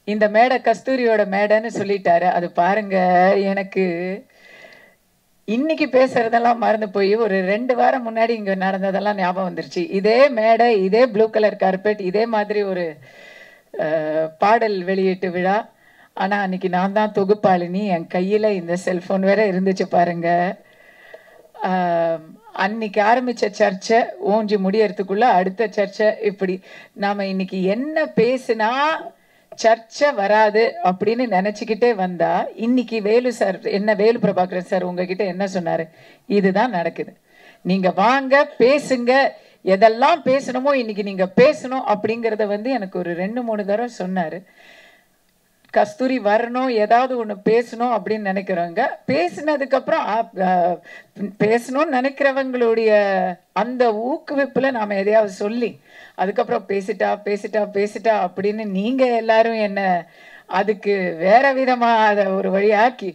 இந்த மேடை கஸ்தூரியோட மேடைன்னு சொல்லிட்டாரு அது பாருங்க எனக்கு இன்னைக்கு பேசுறதெல்லாம் மறந்து போய் ஒரு ரெண்டு வாரம் முன்னாடி இங்க நடந்ததெல்லாம் ஞாபகம் வந்துருச்சு இதே மேடை இதே ப்ளூ கலர் கார்பெட் இதே மாதிரி ஒரு அஹ், பாடல் வெளியீட்டு விழா ஆனா அன்னைக்கு நான் தான் தொகுப்பாளினி என் கையில இந்த செல்போன் வேற இருந்துச்சு பாருங்க ஆஹ், அன்னைக்கு ஆரம்பிச்ச சர்ச்சை ஓஞ்சி முடியறதுக்குள்ள அடுத்த சர்ச்சை இப்படி நாம இன்னைக்கு என்ன பேசுனா சர்ச்சை வராது அப்படின்னு நினைச்சுக்கிட்டே வந்தா இன்னைக்கு வேலு சார் என்ன வேலு பிரபாகரன் சார் உங்ககிட்ட என்ன சொன்னாரு இதுதான் நடக்குது நீங்க வாங்க பேசுங்க எதெல்லாம் பேசணுமோ இன்னைக்கு நீங்க பேசணும் அப்படிங்கறத வந்து எனக்கு ஒரு ரெண்டு மூணு தடவை சொன்னாரு கஸ்தூரி வரணும் ஏதாவது ஒண்ணு பேசணும் அப்படின்னு நினைக்கிறவங்க பேசினதுக்கு அப்புறம் ஆ- ஆ, பேசணும்னு நினைக்கிறவங்களுடைய அந்த ஊக்குவிப்புல நாம எதையாவது சொல்லி அதுக்கப்புறம் பேசிட்டா பேசிட்டா பேசிட்டா அப்படின்னு நீங்க எல்லாரும் என்ன அதுக்கு வேற விதமா அதை ஒரு வழியாக்கி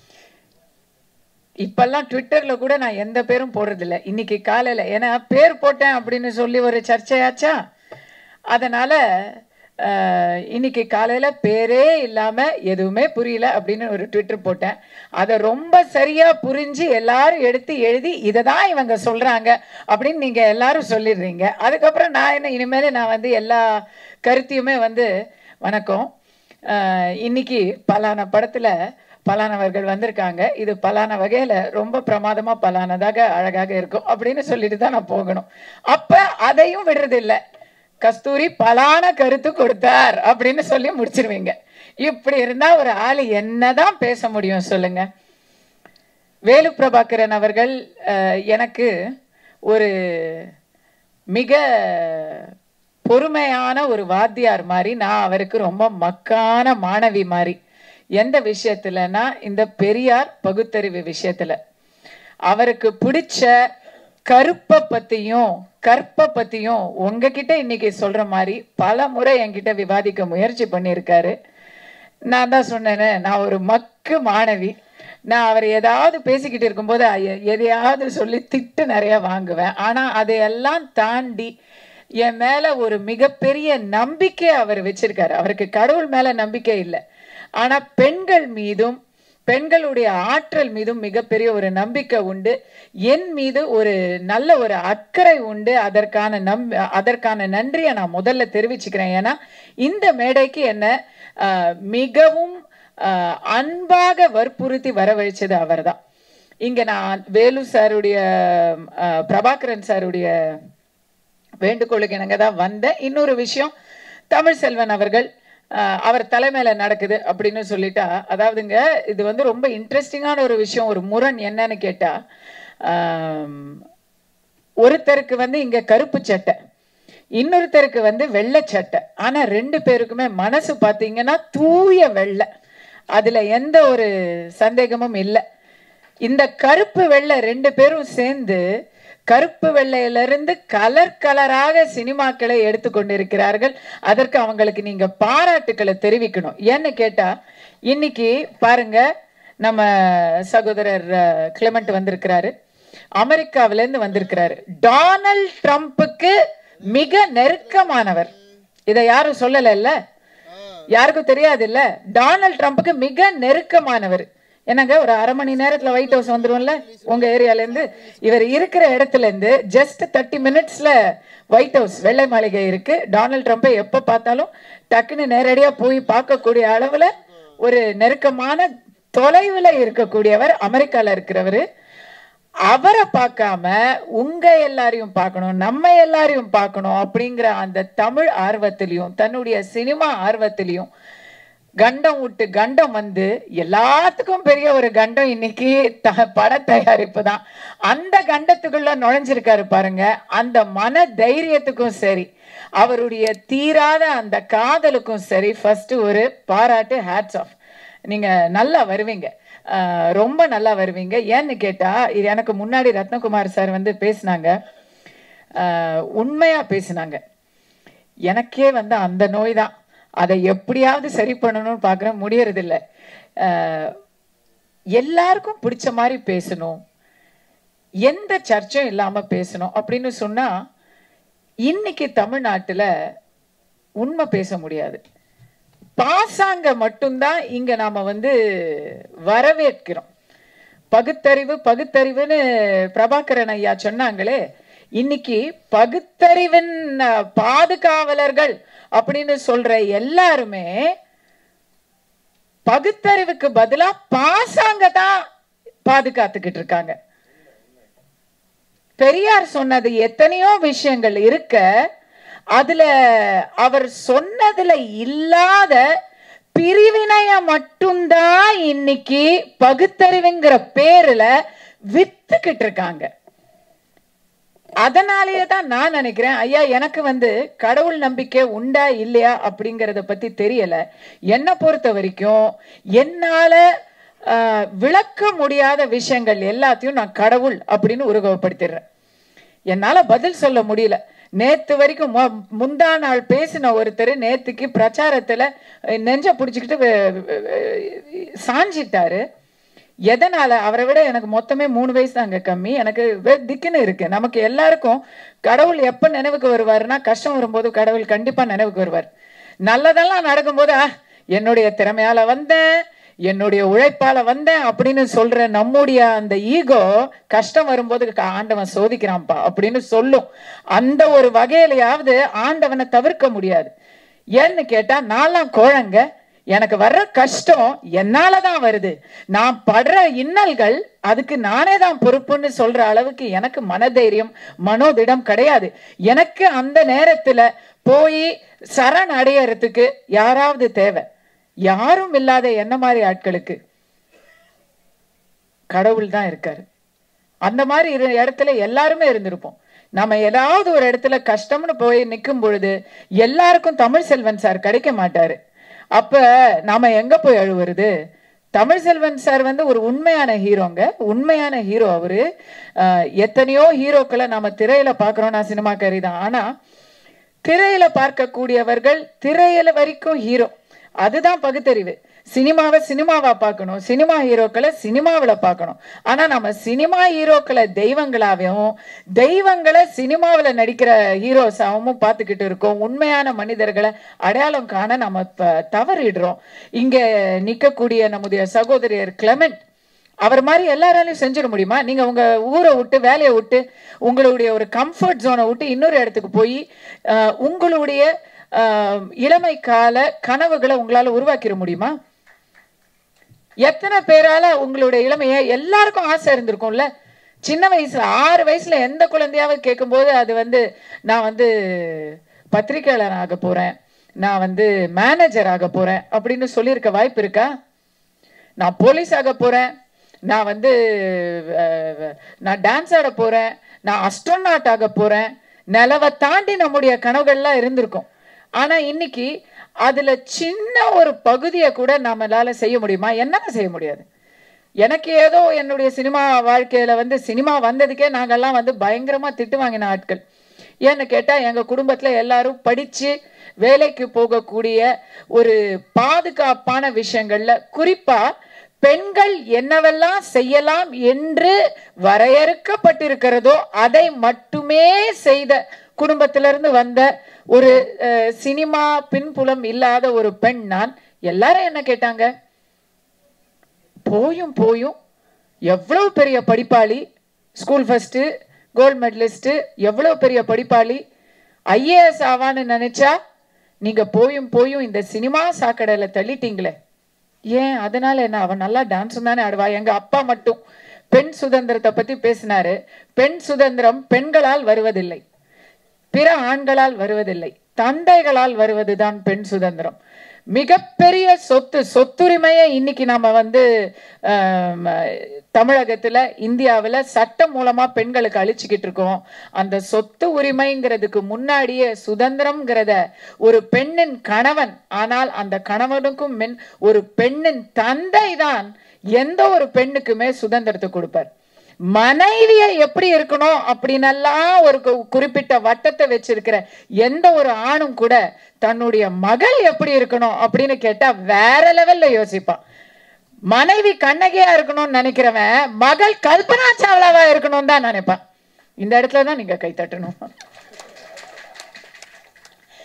இப்பெல்லாம் ட்விட்டர்ல கூட நான் எந்த பேரும் போடுறதில்ல இன்னைக்கு காலையில ஏன்னா பேர் போட்டேன் அப்படின்னு சொல்லி ஒரு சர்ச்சையாச்சா அதனால அஹ், இன்னைக்கு காலையில பேரே இல்லாம எதுவுமே புரியல அப்படின்னு ஒரு ட்விட்டர் போட்டேன் அதை ரொம்ப சரியா புரிஞ்சு எல்லாரும் எடுத்து எழுதி இதை தான் இவங்க சொல்றாங்க அப்படின்னு நீங்க எல்லாரும் சொல்லிடுறீங்க அதுக்கப்புறம் நான் என்ன இனிமேல் நான் வந்து எல்லா கருத்தையுமே வந்து வணக்கம் அஹ், இன்னைக்கு பலான படத்துல பலானவர்கள் வந்திருக்காங்க இது பலான வகையில ரொம்ப பிரமாதமா பலானதாக அழகாக இருக்கும் அப்படின்னு சொல்லிட்டு தான் நான் போகணும் அப்ப அதையும் விடுறது இல்ல கஸ்தூரி பலான கருத்து கொடுத்தார் அப்படின்னு சொல்லி முடிச்சிருவீங்க இப்படி இருந்தா ஒரு ஆளு என்னதான் பேச முடியும் சொல்லுங்க வேலு பிரபாகரன் அவர்கள் அஹ், எனக்கு ஒரு மிக பொறுமையான ஒரு வாத்தியார் மாதிரி நான் அவருக்கு ரொம்ப மக்கான மாணவி மாதிரி எந்த விஷயத்துலனா இந்த பெரியார் பகுத்தறிவு விஷயத்துல அவருக்கு பிடிச்ச கருப்பை பத்தியும் கற்பை பத்தியும் உங்ககிட்ட இன்னைக்கு சொல்ற மாதிரி பல முறை என்கிட்ட விவாதிக்க முயற்சி பண்ணியிருக்காரு நான் தான் சொன்னேனே நான் ஒரு மக்கு மாணவி நான் அவர் ஏதாவது பேசிக்கிட்டு இருக்கும்போது எ- எதையாவது சொல்லி திட்டு நிறைய வாங்குவேன் ஆனா அதையெல்லாம் தாண்டி என் மேல ஒரு மிகப்பெரிய நம்பிக்கை அவர் வச்சிருக்காரு அவருக்கு கடவுள் மேல நம்பிக்கை இல்லை ஆனா பெண்கள் மீதும் பெண்களுடைய ஆற்றல் மீதும் மிகப்பெரிய ஒரு நம்பிக்கை உண்டு என் மீது ஒரு நல்ல ஒரு அக்கறை உண்டு அதற்கான நம் அதற்கான நன்றியை நான் முதல்ல தெரிவிச்சுக்கிறேன் ஏன்னா இந்த மேடைக்கு என்ன ஆஹ், மிகவும் ஆஹ், அன்பாக வற்புறுத்தி வரவழைச்சது அவர்தான் இங்க நான் வேலு சாருடைய ஆஹ், பிரபாகரன் சாருடைய வேண்டுகோளுக்கு இணங்க தான் வந்தேன் இன்னொரு விஷயம் தமிழ் செல்வன் அவர்கள் ஆஹ், அவர் தலைமையில நடக்குது அப்படின்னு சொல்லிட்டா அதாவதுங்க இது வந்து ரொம்ப இன்ட்ரெஸ்டிங்கான ஒரு விஷயம் ஒரு முரண் என்னன்னு கேட்டா ஆம், ஒருத்தருக்கு வந்து இங்க கருப்பு சட்டை இன்னொருத்தருக்கு வந்து வெள்ளை சட்டை ஆனா ரெண்டு பேருக்குமே மனசு பாத்தீங்கன்னா தூய வெள்ளை அதுல எந்த ஒரு சந்தேகமும் இல்லை இந்த கருப்பு வெள்ளை ரெண்டு பேரும் சேர்ந்து கருப்பு வெள்ளையிலிருந்து கலர் கலராக சினிமாக்களை எடுத்துக்கொண்டிருக்கிறார்கள் அதற்கு அவங்களுக்கு நீங்க பாராட்டுக்களை தெரிவிக்கணும் ஏன்னு கேட்டா இன்னைக்கு பாருங்க நம்ம சகோதரர் அஹ், கிளெமெண்ட் வந்திருக்கிறாரு அமெரிக்காவில இருந்து வந்திருக்கிறாரு டொனால்ட் ட்ரம்ப்புக்கு மிக நெருக்கமானவர் இதை யாரும் சொல்லல யாருக்கும் தெரியாது இல்ல டொனால்ட் ட்ரம்ப்புக்கு மிக நெருக்கமானவர் என்னங்க ஒரு அரை மணி நேரத்துல ஒயிட் ஹவுஸ் வந்துரும்ல உங்க ஏரியால இருந்து இவர் இருக்கிற இடத்துல இருந்து ஜஸ்ட் தேர்ட்டி மினிட்ஸ்ல ஒயிட் ஹவுஸ் வெள்ளை மாளிகை இருக்கு டொனால்ட் ட்ரம்ப்பை எப்ப பார்த்தாலும் டக்குன்னு நேரடியா போய் பார்க்கக்கூடிய அளவுல ஒரு நெருக்கமான தொலைவுல இருக்கக்கூடியவர் அமெரிக்கால இருக்கிறவரு அவரை பார்க்காம உங்க எல்லாரையும் பார்க்கணும் நம்ம எல்லாரையும் பார்க்கணும் அப்படிங்கிற அந்த தமிழ் ஆர்வத்திலையும் தன்னுடைய சினிமா ஆர்வத்திலையும் கண்டம் விட்டு கண்டம் வந்து எல்லாத்துக்கும் பெரிய ஒரு கண்டம் இன்னைக்கு த பட தயாரிப்பு தான் அந்த கண்டத்துக்குள்ள நுழைஞ்சிருக்காரு பாருங்க அந்த மன தைரியத்துக்கும் சரி அவருடைய தீராத அந்த காதலுக்கும் சரி ஃபர்ஸ்ட் ஒரு பாராட்டு ஹேட்ஸ் ஆஃப் நீங்க நல்லா வருவீங்க ஆஹ் ரொம்ப நல்லா வருவீங்க ஏன்னு கேட்டா இது எனக்கு முன்னாடி ரத்னகுமார் சார் வந்து பேசினாங்க ஆஹ் உண்மையா பேசினாங்க எனக்கே வந்து அந்த நோய் தான் அதை எப்படியாவது சரி பண்ணணும்னு பார்க்குறேன் முடியறதில்ல ஆஹ் எல்லாருக்கும் பிடிச்ச மாதிரி பேசணும் எந்த சர்ச்சும் இல்லாம பேசணும் அப்படின்னு சொன்னா இன்னைக்கு தமிழ்நாட்டுல உண்மை பேச முடியாது பாசாங்க மட்டும்தான் இங்க நாம வந்து வரவேற்கிறோம் பகுத்தறிவு பகுத்தறிவுன்னு பிரபாகரன் ஐயா சொன்னாங்களே இன்னைக்கு பகுத்தறிவின் அஹ், பாதுகாவலர்கள் அப்படின்னு சொல்ற எல்லாருமே பகுத்தறிவுக்கு பதிலா பாசாங்க தான் பாதுகாத்துக்கிட்டு இருக்காங்க பெரியார் சொன்னது எத்தனையோ விஷயங்கள் இருக்க அதுல அவர் சொன்னதுல இல்லாத பிரிவினைய மட்டும்தான் இன்னைக்கு பகுத்தறிவுங்கிற பேருல வித்துக்கிட்டு இருக்காங்க அதனாலேயே தான் நான் நினைக்கிறேன் ஐயா எனக்கு வந்து கடவுள் நம்பிக்கை உண்டா இல்லையா அப்படிங்கறத பத்தி தெரியல என்னை பொறுத்த வரைக்கும் என்னால ஆஹ், விளக்க முடியாத விஷயங்கள் எல்லாத்தையும் நான் கடவுள் அப்படின்னு உருவகப்படுத்திடுறேன் என்னால பதில் சொல்ல முடியல நேத்து வரைக்கும் மு- முந்தா நாள் பேசின ஒருத்தர் நேத்துக்கு பிரச்சாரத்துல அஹ், நெஞ்ச பிடிச்சிக்கிட்டு வெ- வெ- வெ- சாஞ்சிட்டாரு எதனால அவரை விட எனக்கு மொத்தமே மூணு வயசு தாங்க கம்மி எனக்கு வெ- திக்குன்னு இருக்கு நமக்கு எல்லாருக்கும் கடவுள் எப்ப நினைவுக்கு வருவாருன்னா கஷ்டம் வரும்போது கடவுள் கண்டிப்பா நினைவுக்கு வருவார் நல்லதெல்லாம் நடக்கும்போது "ஆ, என்னுடைய திறமையால வந்தேன் என்னுடைய உழைப்பால வந்தேன் அப்படின்னு சொல்ற நம்முடைய அந்த ஈகோ கஷ்டம் வரும்போது க- ஆண்டவன் சோதிக்கிறான்ப்பா அப்படின்னு சொல்லும் அந்த ஒரு வகையிலையாவது ஆண்டவனை தவிர்க்க முடியாது ஏன்னு கேட்டா நான்லாம் கோழங்க எனக்கு வர்ற கஷ்டம் என்னாலதான் வருது நான் படுற இன்னல்கள் அதுக்கு நானே தான் பொறுப்புன்னு சொல்ற அளவுக்கு எனக்கு மனதைரியம் மனோதிடம் கிடையாது எனக்கு அந்த நேரத்துல போய் சரண் அடையறதுக்கு யாராவது தேவை யாரும் இல்லாத என்ன மாதிரி ஆட்களுக்கு கடவுள் தான் இருக்காரு அந்த மாதிரி இரு இடத்துல எல்லாருமே இருந்திருப்போம் நம்ம ஏதாவது ஒரு இடத்துல கஷ்டம்னு போய் நிற்கும் பொழுது எல்லாருக்கும் தமிழ் செல்வன் சார் கிடைக்க மாட்டாரு அப்ப நாம எங்க போய் அழுவுறது தமிழ் செல்வன் சார் வந்து ஒரு உண்மையான ஹீரோங்க உண்மையான ஹீரோ அவரு அஹ், எத்தனையோ ஹீரோக்களை நாம திரையில பாக்குறோம் நான் சினிமாக்காரி தான் ஆனா திரையில பார்க்கக்கூடியவர்கள் திரையில வரைக்கும் ஹீரோ அதுதான் பகுத்தறிவு சினிமாவை சினிமாவா பார்க்கணும் சினிமா ஹீரோக்களை சினிமாவில் பார்க்கணும் ஆனா நம்ம சினிமா ஹீரோக்களை தெய்வங்களாகவும் தெய்வங்களை சினிமாவில் நடிக்கிற ஹீரோஸாகவும் பார்த்துக்கிட்டு இருக்கோம் உண்மையான மனிதர்களை அடையாளம் காண நம்ம ப- தவறிடுறோம் இங்க நிற்கக்கூடிய நம்முடைய சகோதரியர் கிளமெண்ட் அவர் மாதிரி எல்லாராலையும் செஞ்சிட முடியுமா நீங்க உங்க ஊரை விட்டு வேலையை விட்டு உங்களுடைய ஒரு கம்ஃபர்ட் ஜோனை விட்டு இன்னொரு இடத்துக்கு போய் அஹ், உங்களுடைய அஹ், இளமை கால கனவுகளை உங்களால உருவாக்கிட முடியுமா எத்தனை பேரால உங்களுடைய இளமைய எல்லாருக்கும் ஆசை இருந்திருக்கும்ல சின்ன வயசுல ஆறு வயசுல எந்த குழந்தையாவது கேட்கும்போது அது வந்து நான் வந்து பத்திரிகையாளர் ஆக போறேன் நான் வந்து மேனேஜர் ஆக போறேன் அப்படின்னு சொல்லியிருக்க வாய்ப்பு இருக்கா நான் போலீஸ் ஆக போறேன் நான் வந்து அஹ், நான் டான்ஸ் ஆட போறேன் நான் அஸ்ட்ரோநாட் ஆக போறேன் நிலவை தாண்டி நம்முடைய கனவுகள்லாம் இருந்திருக்கும் ஆனா இன்னைக்கு அதுல சின்ன ஒரு பகுதியை கூட நம்மளால செய்ய முடியுமா என்னால செய்ய முடியாது எனக்கு ஏதோ என்னுடைய சினிமா வாழ்க்கையில வந்து சினிமா வந்ததுக்கே நாங்கெல்லாம் வந்து பயங்கரமா திட்டு வாங்கின ஆட்கள் ஏன்னு கேட்டா எங்க குடும்பத்துல எல்லாரும் படிச்சு வேலைக்கு போகக்கூடிய ஒரு பாதுகாப்பான விஷயங்கள்ல குறிப்பா பெண்கள் என்னவெல்லாம் செய்யலாம் என்று வரையறுக்கப்பட்டிருக்கிறதோ அதை மட்டுமே செய்த குடும்பத்திலிருந்து வந்த ஒரு அஹ், சினிமா பின்புலம் இல்லாத ஒரு பெண் நான் எல்லாரும் என்ன கேட்டாங்க போயும் போயும் எவ்வளவு பெரிய படிப்பாளி ஸ்கூல் ஃபர்ஸ்ட் கோல்ட் மெடலிஸ்ட் எவ்வளவு பெரிய படிப்பாளி ஐஏஎஸ் ஆவான்னு நினைச்சா நீங்க போயும் போயும் இந்த சினிமா சாக்கடையில தள்ளிட்டீங்களே ஏன் அதனால என்ன அவன் நல்லா டான்ஸ் தானே ஆடுவா எங்க அப்பா மட்டும் பெண் சுதந்திரத்தை பத்தி பேசினாரு பெண் சுதந்திரம் பெண்களால் வருவதில்லை பிற ஆண்களால் வருவதில்லை தந்தைகளால் வருவதுதான் பெண் சுதந்திரம் மிகப்பெரிய சொத்து சொத்துரிமையை இன்னைக்கு நாம வந்து ஆம், தமிழகத்துல இந்தியாவுல சட்டம் மூலமா பெண்களுக்கு அழிச்சுக்கிட்டு இருக்கோம் அந்த சொத்து உரிமைங்கிறதுக்கு முன்னாடியே சுதந்திரம்ங்கிறத ஒரு பெண்ணின் கணவன் ஆனால் அந்த கணவனுக்கும் மென் ஒரு பெண்ணின் தந்தை தான் எந்த ஒரு பெண்ணுக்குமே சுதந்திரத்தை கொடுப்பார் மனைவியை எப்படி இருக்கணும் அப்படின்னெல்லாம் ஒரு கு- குறிப்பிட்ட வட்டத்தை வச்சிருக்கிற எந்த ஒரு ஆணும் கூட தன்னுடைய மகள் எப்படி இருக்கணும் அப்படின்னு கேட்டா வேற லெவல்ல யோசிப்பான் மனைவி கண்ணகியா இருக்கணும்னு நினைக்கிறவன் மகள் கல்பனா சாவ்லாவா இருக்கணும்னு தான் நினைப்பான் இந்த இடத்துல தான் நீங்க கை தட்டணும்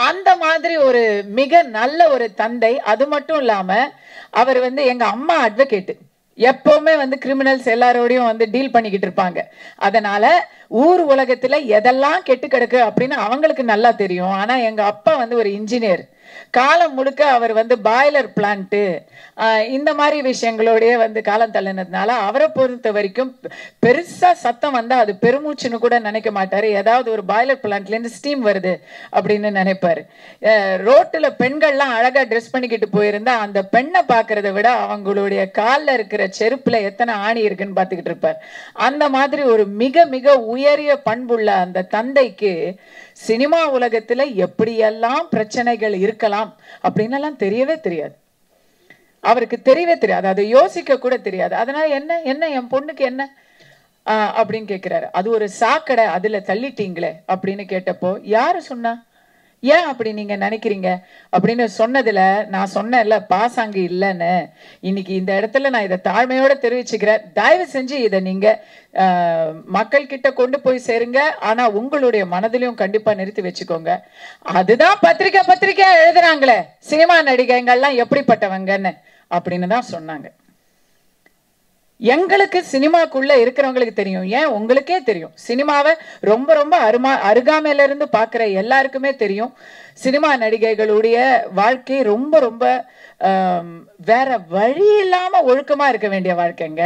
அந்த மாதிரி ஒரு மிக நல்ல ஒரு தந்தை அது மட்டும் இல்லாம அவர் வந்து எங்க அம்மா அட்வொகேட் எப்பவுமே வந்து கிரிமினல்ஸ் எல்லாரோடையும் வந்து டீல் பண்ணிக்கிட்டு இருப்பாங்க அதனால ஊர் உலகத்துல எதெல்லாம் கெட்டு கிடக்கு அப்படின்னு அவங்களுக்கு நல்லா தெரியும் ஆனா எங்க அப்பா வந்து ஒரு இன்ஜினியர் காலம் முழுக்க அவர் வந்து பாய்லர் பிளான்ட்டு இந்த மாதிரி விஷயங்களோடய வந்து காலம் தள்ளினதுனால அவரை பொறுத்த வரைக்கும் பெருசா சத்தம் வந்தா அது பெருமூச்சுன்னு கூட நினைக்க மாட்டாரு ஏதாவது ஒரு பாய்லர் பிளான்ட்லேருந்து ஸ்டீம் வருது அப்படின்னு நினைப்பாரு அஹ் ரோட்டுல பெண்கள்லாம் அழகா ட்ரெஸ் பண்ணிக்கிட்டு போயிருந்தா அந்த பெண்ணை பார்க்கறத விட அவங்களுடைய கால்ல இருக்கிற செருப்புல எத்தனை ஆணி இருக்குன்னு பார்த்துக்கிட்டு இருப்பார் அந்த மாதிரி ஒரு மிக மிக உயரிய பண்புள்ள அந்த தந்தைக்கு சினிமா உலகத்துல எப்படியெல்லாம் பிரச்சனைகள் இருக்கலாம் அப்படின்னு எல்லாம் தெரியவே தெரியாது அவருக்கு தெரியவே தெரியாது அதை யோசிக்க கூட தெரியாது அதனால என்ன என்ன என் பொண்ணுக்கு என்ன ஆஹ் அப்படின்னு கேக்குறாரு அது ஒரு சாக்கடை அதுல தள்ளிட்டீங்களே அப்படின்னு கேட்டப்போ யாரு சொன்னா ஏன் அப்படி நீங்க நினைக்கிறீங்க அப்படின்னு சொன்னதுல நான் சொன்னேன்ல பாசாங்கு இல்லைன்னு இன்னைக்கு இந்த இடத்துல நான் இதை தாழ்மையோட தெரிவிச்சுக்கிறேன் தயவு செஞ்சு இதை நீங்க ஆஹ், மக்கள் கிட்ட கொண்டு போய் சேருங்க ஆனா உங்களுடைய மனதிலையும் கண்டிப்பா நிறுத்தி வச்சுக்கோங்க அதுதான் பத்திரிக்கை பத்திரிக்கை எழுதுறாங்களே சினிமா நடிகைங்கள்லாம் எப்படிப்பட்டவங்கன்னு அப்படின்னு தான் சொன்னாங்க எங்களுக்கு சினிமாக்குள்ள இருக்கிறவங்களுக்கு தெரியும் ஏன் உங்களுக்கே தெரியும் சினிமாவை ரொம்ப ரொம்ப அருமா அருகாமையில இருந்து பார்க்குற எல்லாருக்குமே தெரியும் சினிமா நடிகைகளுடைய வாழ்க்கை ரொம்ப ரொம்ப ஆம், வேற வழி இல்லாம ஒழுக்கமா இருக்க வேண்டிய வாழ்க்கைங்க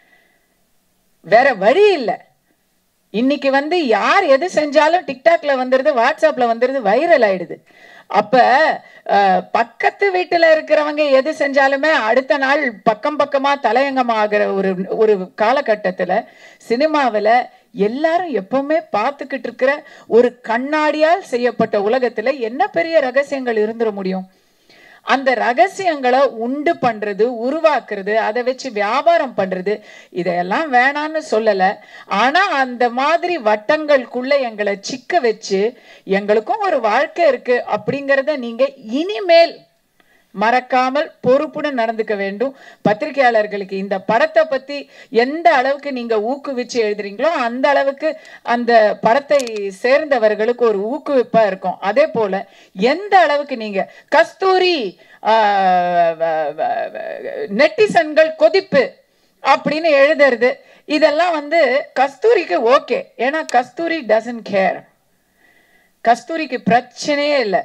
வேற வழி இல்லை இன்னைக்கு வந்து யார் எது செஞ்சாலும் டிக்டாக்ல வந்துருது வாட்ஸ்அப்ல வந்துருது வைரல் ஆயிடுது அப்ப அஹ், பக்கத்து வீட்டுல இருக்கிறவங்க எது செஞ்சாலுமே அடுத்த நாள் பக்கம் பக்கமா தலையங்கமாகிற ஒரு ஒரு காலகட்டத்துல சினிமாவுல எல்லாரும் எப்பவுமே பார்த்துக்கிட்டு இருக்கிற ஒரு கண்ணாடியால் செய்யப்பட்ட உலகத்துல என்ன பெரிய ரகசியங்கள் இருந்துட முடியும் அந்த ரகசியங்களை உண்டு பண்றது உருவாக்குறது அதை வச்சு வியாபாரம் பண்றது இதையெல்லாம் வேணான்னு சொல்லல ஆனா அந்த மாதிரி வட்டங்களுக்குள்ள எங்களை சிக்க வச்சு எங்களுக்கும் ஒரு வாழ்க்கை இருக்கு அப்படிங்கறத நீங்க இனிமேல் மறக்காமல் பொறுப்புடன் நடந்துக்க வேண்டும் பத்திரிகையாளர்களுக்கு இந்த படத்தை பத்தி எந்த அளவுக்கு நீங்க ஊக்குவிச்சு எழுதுறீங்களோ அந்த அளவுக்கு அந்த படத்தை சேர்ந்தவர்களுக்கு ஒரு ஊக்குவிப்பா இருக்கும் அதே போல எந்த அளவுக்கு நீங்க கஸ்தூரி ஆஹ், வ- வ- வ- நெட்டிசன்கள் கொதிப்பு அப்படின்னு எழுதுறது இதெல்லாம் வந்து கஸ்தூரிக்கு ஓகே ஏன்னா கஸ்தூரி டசன்ட் கேர் கஸ்தூரிக்கு பிரச்சனையே இல்லை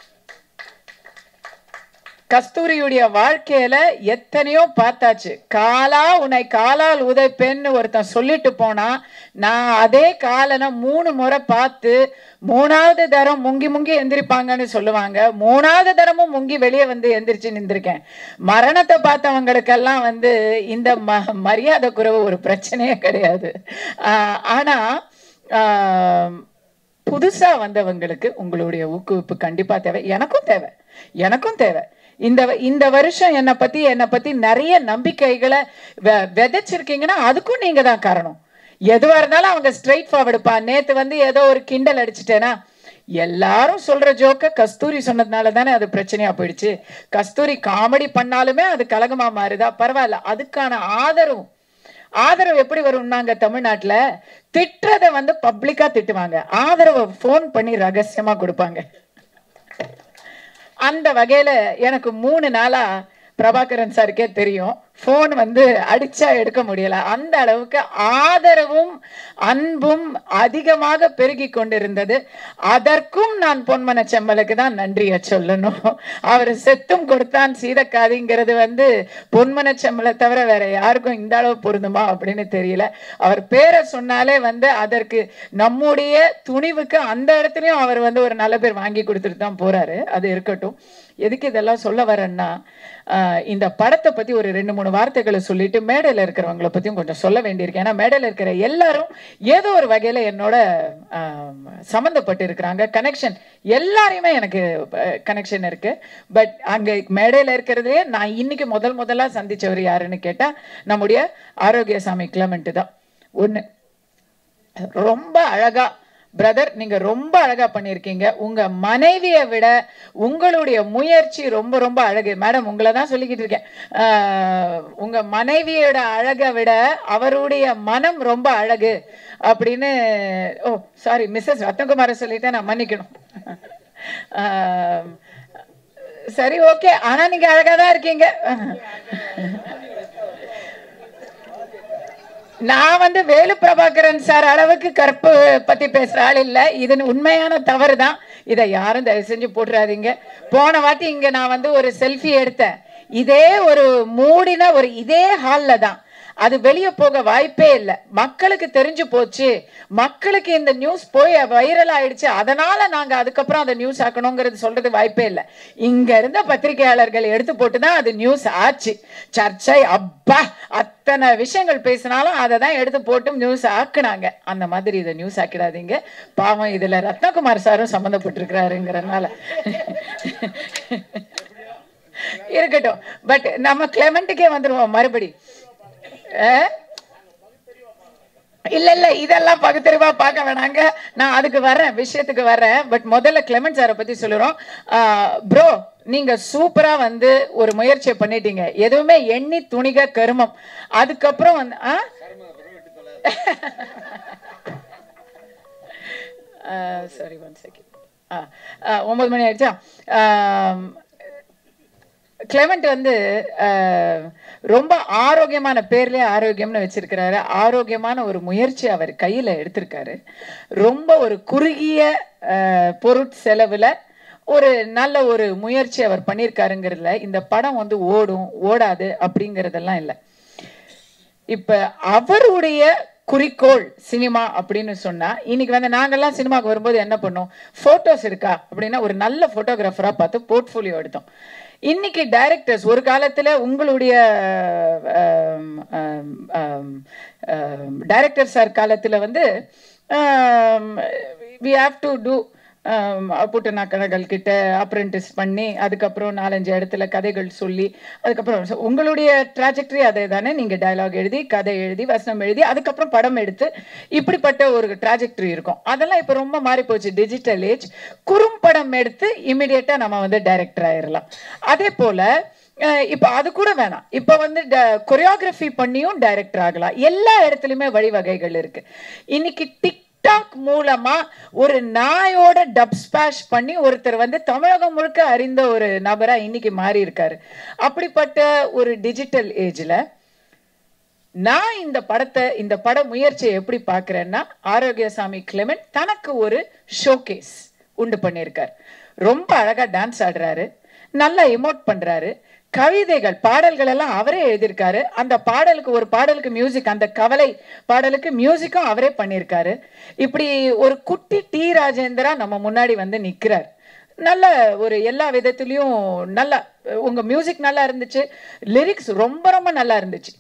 கஸ்தூரியுடைய வாழ்க்கையில எத்தனையோ பார்த்தாச்சு காலா உன்னை காலால் உதைப்பேன்னு ஒருத்தன் சொல்லிட்டு போனா நான் அதே காலனை மூணு முறை பார்த்து மூணாவது தரம் முங்கி முங்கி எந்திரிப்பாங்கன்னு சொல்லுவாங்க மூணாவது தரமும் முங்கி வெளியே வந்து எந்திரிச்சு நின்றுருக்கேன் மரணத்தை பார்த்தவங்களுக்கெல்லாம் வந்து இந்த ம மரியாதை குறைவு ஒரு பிரச்சனையே கிடையாது ஆஹ் ஆனா ஆஹ் புதுசா வந்தவங்களுக்கு உங்களுடைய ஊக்குவிப்பு கண்டிப்பா தேவை எனக்கும் தேவை எனக்கும் தேவை இந்த வ- இந்த வருஷம் என்னை பத்தி என்னை பத்தி நிறைய நம்பிக்கைகளை வெ- விதைச்சிருக்கீங்கன்னா அதுக்கும் நீங்க தான் காரணம் எதுவா இருந்தாலும் அவங்க ஸ்ட்ரைட் ஃபார்வர்டுப்பா நேத்து வந்து ஏதோ ஒரு கிண்டல் அடிச்சிட்டேனா எல்லாரும் சொல்ற ஜோக்க கஸ்தூரி சொன்னதுனால தானே அது பிரச்சனையா போயிடுச்சு கஸ்தூரி காமெடி பண்ணாலுமே அது கலகமா மாறுதா பரவாயில்ல அதுக்கான ஆதரவு ஆதரவு எப்படி வரும்னாங்க தமிழ்நாட்டுல திட்டுறத வந்து பப்ளிக்கா திட்டுவாங்க ஆதரவை ஃபோன் பண்ணி ரகசியமா கொடுப்பாங்க அந்த வகையில எனக்கு மூணு நாளா பிரபாகரன் சாருக்கே தெரியும் ஃபோன் வந்து அடிச்சா எடுக்க முடியல அந்த அளவுக்கு ஆதரவும் அன்பும் அதிகமாக பெருகி கொண்டிருந்தது அதற்கும் நான் பொன்மன செம்மலுக்கு தான் நன்றியை சொல்லணும் அவர் செத்தும் கொடுத்தான் சீதக்காதிங்கிறது வந்து பொன்மன செம்மலை தவிர வேற யாருக்கும் இந்த அளவு பொருந்துமா அப்படின்னு தெரியல அவர் பேரை சொன்னாலே வந்து அதற்கு நம்முடைய துணிவுக்கு அந்த இடத்துலயும் அவர் வந்து ஒரு நல்ல பேர் வாங்கி கொடுத்துட்டு தான் போறாரு அது இருக்கட்டும் எதுக்கு இதெல்லாம் சொல்ல வரேன்னா ஆஹ் இந்த படத்தை பத்தி ஒரு ரெண்டு மூணு வார்த்தைகளை சொல்லிட்டு மேடையில இருக்கிறவங்கள பத்தியும் கொஞ்சம் சொல்ல வேண்டியிருக்கு ஏன்னா மேடையில இருக்கிற எல்லாரும் ஏதோ ஒரு வகையில என்னோட ஆஹ் சம்மந்தப்பட்டு இருக்கிறாங்க கனெக்ஷன் எல்லாரையுமே எனக்கு கனெக்ஷன் இருக்கு பட் அங்க மேடையில இருக்கிறதுலே நான் இன்னைக்கு முதல் முதலா சந்திச்சவர் யாருன்னு கேட்டா நம்முடைய ஆரோக்கியசாமி கிளமெண்ட் தான் ஒண்ணு ரொம்ப அழகா பிரதர் நீங்க ரொம்ப அழகா பண்ணிருக்கீங்க உங்க மனைவியை விட உங்களுடைய முயற்சி ரொம்ப ரொம்ப அழகு மேடம் உங்களை தான் சொல்லிக்கிட்டு இருக்கேன் ஆஹ், உங்க மனைவியோட அழகை விட அவருடைய மனம் ரொம்ப அழகு அப்படின்னு ஓ சாரி மிஸ்ஸஸ் ரத்னகுமார சொல்லிட்டேன் நான் மன்னிக்கணும் ஆம், சரி ஓகே ஆனா நீங்க அழகா தான் இருக்கீங்க நான் வந்து வேலு பிரபாகரன் சார் அளவுக்கு கற்பு பத்தி பேசுற ஆள் இல்ல இது உண்மையான தவறு தான் இதை யாரும் தயவு செஞ்சு போட்டுறாதீங்க போன வாட்டி இங்க நான் வந்து ஒரு செல்ஃபி எடுத்தேன் இதே ஒரு மூடின ஒரு இதே ஹால்ல தான் அது வெளியே போக வாய்ப்பே இல்லை மக்களுக்கு தெரிஞ்சு போச்சு மக்களுக்கு இந்த நியூஸ் போய் வைரல் ஆயிடுச்சு அதனால நாங்க அதுக்கப்புறம் அந்த நியூஸ் ஆக்கணுங்கிறது சொல்றது வாய்ப்பே இல்லை இங்க இருந்த பத்திரிகையாளர்கள் எடுத்து போட்டு தான் அது நியூஸ் ஆச்சு சர்ச்சை அப்பா அத்தனை விஷயங்கள் பேசினாலும் அதை தான் எடுத்து போட்டு நியூஸ் ஆக்குனாங்க அந்த மாதிரி இதை நியூஸ் ஆக்கிடாதீங்க பாவம் இதுல ரத்னகுமார் சாரும் சம்மந்தப்பட்டிருக்கிறாருங்கிறனால இருக்கட்டும் பட் நம்ம கிளமெண்ட்டுக்கே வந்துருவோம் மறுபடி அஹ்? இல்ல இல்ல இதெல்லாம் பகுத்தறிவா பார்க்க வேணாங்க நான் அதுக்கு வர்றேன் விஷயத்துக்கு வர்றேன் பட் முதல்ல கிளமெண்ட் சாரை பத்தி சொல்லுறோம் ப்ரோ நீங்க சூப்பரா வந்து ஒரு முயற்சியை பண்ணிட்டீங்க எதுவுமே எண்ணி துணிக கருமம் அதுக்கப்புறம் வந்து ஆ? சாரி ஒன் செகண்ட் ஒன்பது மணி ஆயிடுச்சா ஆம், கிளெமெண்ட் வந்து அஹ், ரொம்ப ஆரோக்கியமான பேர்லயே ஆரோக்கியம்னு வச்சிருக்கிறாரு ஆரோக்கியமான ஒரு முயற்சி அவர் கையில எடுத்திருக்காரு ரொம்ப ஒரு குறுகிய அஹ், பொருட்செலவுல ஒரு நல்ல ஒரு முயற்சி அவர் பண்ணியிருக்காருங்கிறதுல இந்த படம் வந்து ஓடும் ஓடாது அப்படிங்கறதெல்லாம் இல்லை இப்ப அவருடைய குறிக்கோள் சினிமா அப்படின்னு சொன்னா இன்னைக்கு வந்து நாங்கெல்லாம் சினிமாக்கு வரும்போது என்ன பண்ணோம் போட்டோஸ் இருக்கா அப்படின்னா ஒரு நல்ல போட்டோகிராஃபரா பார்த்து போர்ட்ஃபோலியோ எடுத்தோம் இன்னைக்கு டைரக்டர்ஸ் ஒரு காலத்துல உங்களுடைய டைரக்டர் சார் காலத்துல வந்து வி ஹாவ் டு டூ புட்டநாக்கடகள் கிட்ட அப்ரெண்டிஸ் பண்ணி அதுக்கப்புறம் நாலஞ்சு இடத்துல கதைகள் சொல்லி அதுக்கப்புறம் so உங்களுடைய ட்ராஜெக்டரி அதே தானே நீங்க டயலாக் எழுதி கதை எழுதி வசனம் எழுதி அதுக்கப்புறம் படம் எடுத்து இப்படிப்பட்ட ஒரு ட்ராஜெக்டரி இருக்கும் அதெல்லாம் இப்ப ரொம்ப மாறி போச்சு டிஜிட்டல் ஏஜ் குறும்படம் எடுத்து இமிடியேட்டா நம்ம வந்து டைரக்டர் ஆயிரலாம் அதே போல அஹ் இப்ப அது கூட வேணாம் இப்ப வந்து கொரியோகிராஃபி பண்ணியும் டைரக்டர் ஆகலாம் எல்லா இடத்துலயுமே வழிவகைகள் இருக்கு இன்னைக்கு டிக்டாக் மூலமா ஒரு நாயோட டப் ஸ்பாஷ் பண்ணி ஒருத்தர் வந்து தமிழகம் முழுக்க அறிந்த ஒரு நபரா இன்னைக்கு மாறி இருக்காரு அப்படிப்பட்ட ஒரு டிஜிட்டல் ஏஜ்ல நான் இந்த படத்தை இந்த பட முயற்சியை எப்படி பார்க்கிறேன்னா ஆரோக்கியசாமி கிளெமெண்ட் தனக்கு ஒரு ஷோகேஸ் உண்டு பண்ணியிருக்கார் ரொம்ப அழகா டான்ஸ் ஆடுறாரு நல்லா இமோட் பண்றாரு கவிதைகள் பாடல்கள் எல்லாம் அவரே எழுதியிருக்காரு அந்த பாடலுக்கு ஒரு பாடலுக்கு மியூசிக் அந்த கவலை பாடலுக்கு மியூசிக்கும் அவரே பண்ணியிருக்காரு இப்படி ஒரு குட்டி டி ராஜேந்திரா நம்ம முன்னாடி வந்து நிக்கிறார் நல்ல ஒரு எல்லா விதத்துலயும் நல்லா உங்க மியூசிக் நல்லா இருந்துச்சு லிரிக்ஸ் ரொம்ப ரொம்ப நல்லா இருந்துச்சு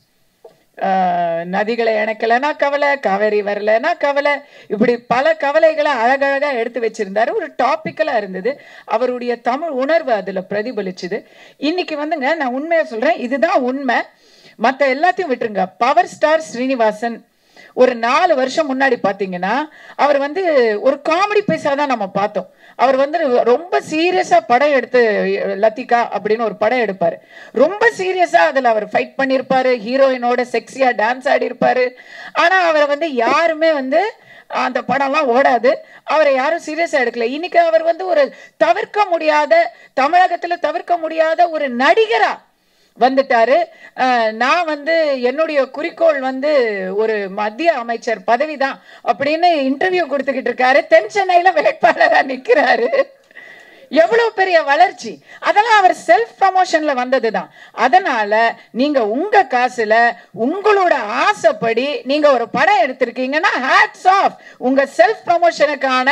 ஆஹ் நதிகளை இணைக்கலைன்னா கவலை காவேரி வரலைன்னா கவலை இப்படி பல கவலைகளை அழகழகா எடுத்து வச்சிருந்தாரு ஒரு டாபிக்கலா இருந்தது அவருடைய தமிழ் உணர்வு அதுல பிரதிபலிச்சுது இன்னைக்கு வந்துங்க நான் உண்மையா சொல்றேன் இதுதான் உண்மை மத்த எல்லாத்தையும் விட்டுருங்க பவர் ஸ்டார் ஸ்ரீனிவாசன் ஒரு நாலு வருஷம் முன்னாடி பாத்தீங்கன்னா அவர் வந்து ஒரு காமெடி பைசா தான் நம்ம பார்த்தோம் அவர் வந்து ரொம்ப சீரியஸா படம் எடுத்து லத்திகா அப்படின்னு ஒரு படம் எடுப்பாரு ரொம்ப சீரியஸா அதுல அவர் ஃபைட் பண்ணியிருப்பாரு ஹீரோயினோட செக்ஸியா டான்ஸ் ஆடி இருப்பாரு ஆனா அவரை வந்து யாருமே வந்து அந்த படம்லாம் ஓடாது அவரை யாரும் சீரியஸா எடுக்கல இன்னைக்கு அவர் வந்து ஒரு தவிர்க்க முடியாத தமிழகத்துல தவிர்க்க முடியாத ஒரு நடிகரா வந்துட்டாரு அஹ் நான் வந்து என்னுடைய குறிக்கோள் வந்து ஒரு மத்திய அமைச்சர் பதவி தான் அப்படின்னு இன்டர்வியூ கொடுத்துக்கிட்டு இருக்காரு தென் சென்னையில வேட்பாளரா நிக்கிறாரு எவ்வளவு பெரிய வளர்ச்சி அதெல்லாம் அவர் செல்ஃப் ப்ரமோஷன்ல வந்ததுதான் அதனால நீங்க உங்க காசுல உங்களோட ஆசைப்படி நீங்க ஒரு படம் எடுத்திருக்கீங்கன்னா ஹேட்ஸ் ஆஃப் உங்க செல்ஃப் ப்ரமோஷனுக்கான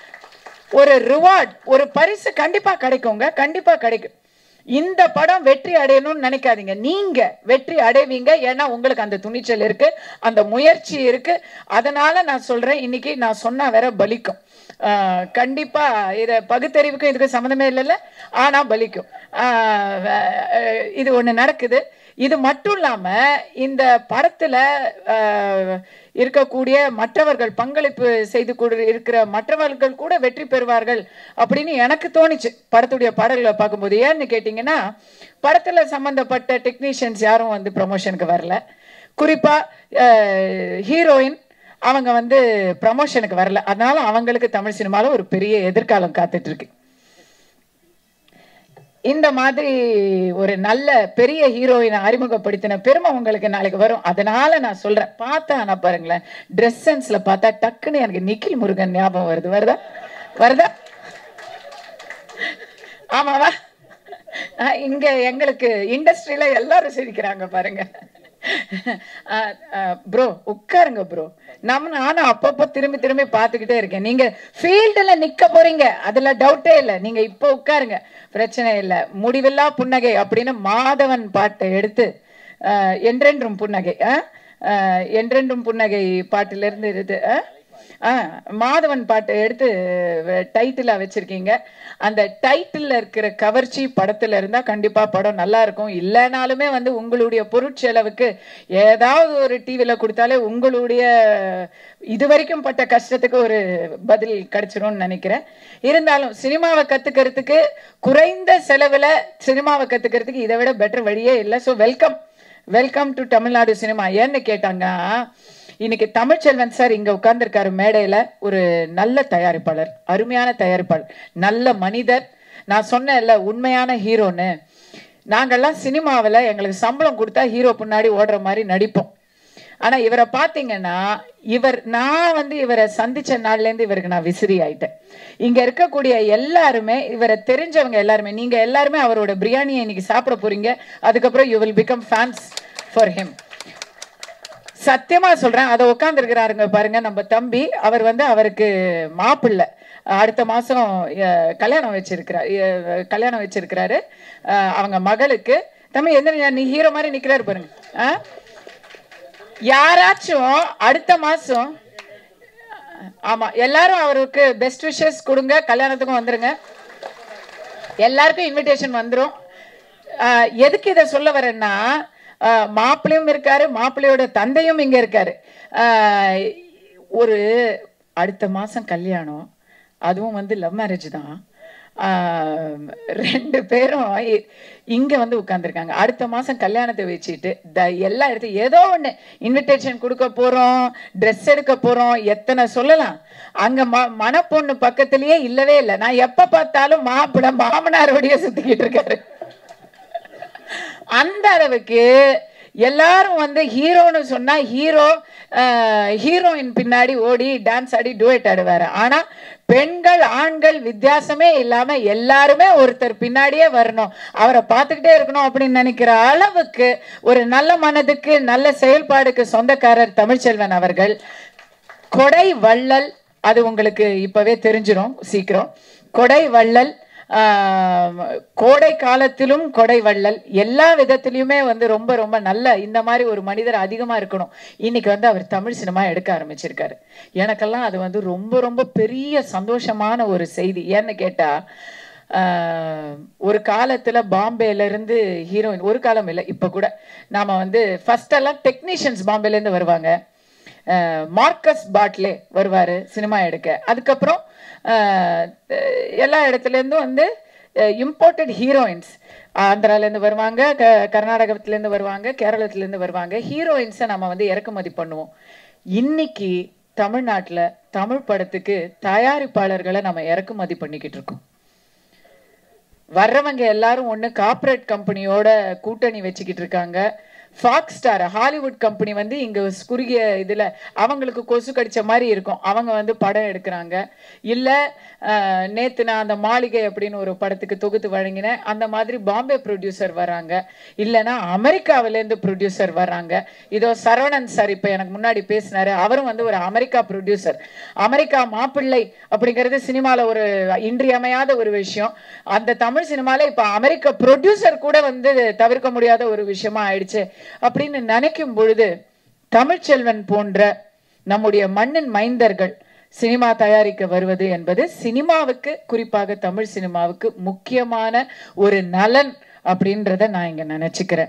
ஒரு ரிவார்ட் ஒரு பரிசு கண்டிப்பா கிடைக்குங்க கண்டிப்பா கிடைக்கும் இந்த படம் வெற்றி அடையணும்னு நினைக்காதீங்க நீங்க வெற்றி அடைவீங்க ஏன்னா உங்களுக்கு அந்த துணிச்சல் இருக்கு அந்த முயற்சி இருக்கு அதனால நான் சொல்றேன் இன்னைக்கு நான் சொன்னா வேற பலிக்கும் ஆஹ் கண்டிப்பா இத பகுத்தறிவுக்கும் இதுக்கு சம்மந்தமே இல்லைல்ல ஆனா பலிக்கும் ஆஹ் அஹ் இது ஒண்ணு நடக்குது இது மட்டும் இல்லாம இந்த படத்துல ஆஹ் இருக்கக்கூடிய மற்றவர்கள் பங்களிப்பு செய்து கொடு இருக்கிற மற்றவர்கள் கூட வெற்றி பெறுவார்கள் அப்படின்னு எனக்கு தோணுச்சு படத்துடைய பாடல்களை பார்க்கும்போது ஏன்னு கேட்டிங்கன்னா படத்துல சம்பந்தப்பட்ட டெக்னீஷியன்ஸ் யாரும் வந்து ப்ரமோஷனுக்கு வரல குறிப்பா ஹீரோயின் அவங்க வந்து ப்ரமோஷனுக்கு வரல அதனால அவங்களுக்கு தமிழ் சினிமால ஒரு பெரிய எதிர்காலம் காத்துட்டு இருக்கு இந்த மாதிரி ஒரு நல்ல பெரிய ஹீரோயினை அறிமுகப்படுத்தின பெருமை உங்களுக்கு நாளைக்கு வரும் அதனால நான் சொல்றேன் பார்த்தா நான் பாருங்களேன் ட்ரெஸ் சென்ஸ்ல பார்த்தா டக்குன்னு எனக்கு நிக்கில் முருகன் ஞாபகம் வருது வருதா வருதா ஆமாவா ஆஹ் இங்க எங்களுக்கு இண்டஸ்ட்ரியில எல்லாரும் சிரிக்கிறாங்க பாருங்க ப்ரோ உட்காருங்க ப்ரோ நம்ம நானும் அப்பப்போ திரும்பி திரும்பி பார்த்துக்கிட்டே இருக்கேன் நீங்க ஃபீல்டுல நிக்க போறீங்க அதுல டவுட்டே இல்லை நீங்க இப்போ உட்காருங்க பிரச்சனை இல்லை முடிவில்லா புன்னகை அப்படின்னு மாதவன் பாட்டை எடுத்து ஆஹ் என்றென்றும் புன்னகை ஆஹ் ஆஹ் என்றென்றும் புன்னகை பாட்டிலிருந்து இது ஆஹ் ஆ மாதவன் பாட்டை எடுத்து டைட்டிலா வச்சிருக்கீங்க அந்த டைட்டில்ல இருக்கிற கவர்ச்சி படத்துல இருந்தா கண்டிப்பா படம் நல்லா இருக்கும் இல்லைனாலுமே வந்து உங்களுடைய பொருட்செலவுக்கு ஏதாவது ஒரு டிவில கொடுத்தாலே உங்களுடைய இது வரைக்கும் பட்ட கஷ்டத்துக்கு ஒரு பதில் கிடைச்சிரும்னு நினைக்கிறேன் இருந்தாலும் சினிமாவை கத்துக்கிறதுக்கு குறைந்த செலவுல சினிமாவை கத்துக்கிறதுக்கு இதை விட பெட்டர் வழியே இல்லை so welcome welcome to Tamil Nadu cinema ஏன்னு கேட்டாங்க இன்னைக்கு தமிழ்ச்செல்வன் சார் இங்க உட்கார்ந்துருக்காரு மேடையில ஒரு நல்ல தயாரிப்பாளர் அருமையான தயாரிப்பாளர் நல்ல மனிதர் நான் சொன்னேன்ல உண்மையான ஹீரோன்னு நாங்கெல்லாம் சினிமாவில் எங்களுக்கு சம்பளம் கொடுத்தா ஹீரோ பின்னாடி ஓடுற மாதிரி நடிப்போம் ஆனா இவரை பாத்தீங்கன்னா இவர் நான் வந்து இவரை சந்திச்ச நாள்ல இருந்து இவருக்கு நான் விசிறி ஆயிட்டேன் இங்க இருக்கக்கூடிய எல்லாருமே இவரை தெரிஞ்சவங்க எல்லாருமே நீங்க எல்லாருமே அவரோட பிரியாணியை இன்னைக்கு சாப்பிட போறீங்க அதுக்கப்புறம் you will become fans for him சத்தியமா சொல்றேன் அதை உட்காந்துருக்கிறாருங்க பாருங்க நம்ம தம்பி அவர் வந்து அவருக்கு மாப்பிள்ளை அடுத்த மாசம் அஹ், கல்யாணம் வச்சிருக்கிறார் அஹ், கல்யாணம் வச்சிருக்கிறாரு அஹ், அவங்க மகளுக்கு தம்பி எந்த நீ ஹீரோ மாதிரி நிக்கிறாரு பாருங்க ஆ? யாராச்சும் அடுத்த மாசம் ஆமா எல்லாரும் அவருக்கு பெஸ்ட் விஷஸ் கொடுங்க கல்யாணத்துக்கும் வந்துருங்க எல்லாருக்கும் இன்விடேஷன் வந்துரும் ஆஹ் எதுக்கு இதை சொல்ல வரேன்னா ஆஹ் மாப்பிள்ளையும் இருக்காரு மாப்பிள்ளையோட தந்தையும் இங்க இருக்காரு ஆஹ் ஒரு அடுத்த மாசம் கல்யாணம் அதுவும் வந்து லவ் மேரேஜ் தான் ஆஹ் ரெண்டு பேரும் இ- இங்க வந்து உட்கார்ந்துருக்காங்க அடுத்த மாசம் கல்யாணத்தை வச்சுட்டு த எல்லா இடத்தையும் ஏதோ ஒண்ணு இன்விடேஷன் கொடுக்க போறோம் ட்ரெஸ் எடுக்க போறோம் எத்தனை சொல்லலாம் அங்க ம மணப்பொண்ணு பக்கத்திலேயே இல்லவே இல்லை நான் எப்ப பார்த்தாலும் மாப்பிள்ளை மாமனாரோடய சுத்திக்கிட்டு இருக்காரு அந்த அளவுக்கு எல்லாரும் வந்து ஹீரோன்னு சொன்னா ஹீரோ ஹீரோயின் பின்னாடி ஓடி டான்ஸ் ஆடி டூயட் ஆடுவாரு ஆனா பெண்கள் ஆண்கள் வித்தியாசமே இல்லாம எல்லாருமே ஒருத்தர் பின்னாடியே வரணும் அவரை பார்த்துக்கிட்டே இருக்கணும் அப்படின்னு நினைக்கிற அளவுக்கு ஒரு நல்ல மனதுக்கு நல்ல செயல்பாடுக்கு சொந்தக்காரர் தமிழ்ச்செல்வன் அவர்கள் கொடை வள்ளல் அது உங்களுக்கு இப்பவே தெரிஞ்சிரும் சீக்கிரம் கொடை வள்ளல் ஆஹ், கோடை காலத்திலும் கொடை வள்ளல் எல்லா விதத்திலயுமே வந்து ரொம்ப ரொம்ப நல்ல இந்த மாதிரி ஒரு மனிதர் அதிகமா இருக்கணும் இன்னைக்கு வந்து அவர் தமிழ் சினிமா எடுக்க ஆரம்பிச்சிருக்காரு எனக்கெல்லாம் அது வந்து ரொம்ப ரொம்ப பெரிய சந்தோஷமான ஒரு செய்தி ஏன்னு கேட்டா ஆஹ், ஒரு காலத்துல பாம்பேல இருந்து ஹீரோயின் ஒரு காலம் இல்லை இப்ப கூட நாம வந்து ஃபர்ஸ்ட் எல்லாம் டெக்னீஷியன்ஸ் பாம்பேல இருந்து வருவாங்க அஹ் மார்க்கஸ் பாட்லே வருவார் சினிமா எடுக்க அதுக்கப்புறம் அஹ், எல்லா இடத்துல இருந்தும் வந்து இம்போர்ட்டட் ஹீரோயின்ஸ் ஆந்திராலேருந்து வருவாங்க க கர்நாடகத்துலேருந்து வருவாங்க கேரளத்துலேருந்து வருவாங்க ஹீரோயின்ஸை நம்ம வந்து இறக்குமதி பண்ணுவோம் இன்னைக்கு தமிழ்நாட்டில் தமிழ் படத்துக்கு தயாரிப்பாளர்களை நம்ம இறக்குமதி பண்ணிக்கிட்டு இருக்கோம் வர்றவங்க எல்லாரும் ஒண்ணு கார்ப்பரேட் கம்பெனியோட கூட்டணி வச்சுக்கிட்டு இருக்காங்க ஃபாக்ஸ் ஸ்டார் ஹாலிவுட் கம்பெனி வந்து இங்க குறுகிய இதுல அவங்களுக்கு கொசு கடிச்ச மாதிரி இருக்கும் அவங்க வந்து படம் எடுக்கிறாங்க இல்ல அஹ், நேத்து நான் அந்த மாளிகை அப்படின்னு ஒரு படத்துக்கு தொகுத்து வழங்கினேன் அந்த மாதிரி பாம்பே ப்ரொடியூசர் வராங்க இல்லைன்னா அமெரிக்காவில இருந்து ப்ரொடியூசர் வர்றாங்க இதோ சரவணன் சார் இப்ப எனக்கு முன்னாடி பேசினாரு அவரும் வந்து ஒரு அமெரிக்கா ப்ரொடியூசர் அமெரிக்கா மாப்பிள்ளை அப்படிங்கிறது சினிமால ஒரு இன்றியமையாத ஒரு விஷயம் அந்த தமிழ் சினிமால இப்ப அமெரிக்க ப்ரொடியூசர் கூட வந்து தவிர்க்க முடியாத ஒரு விஷயமா ஆயிடுச்சு அப்படின்னு நினைக்கும் பொழுது தமிழ்ச்செல்வன் போன்ற நம்முடைய மண்ணின் மைந்தர்கள் சினிமா தயாரிக்க வருவது என்பது சினிமாவுக்கு குறிப்பாக தமிழ் சினிமாவுக்கு முக்கியமான ஒரு நலன் அப்படின்றத நான் இங்க நினைச்சுக்கிறேன்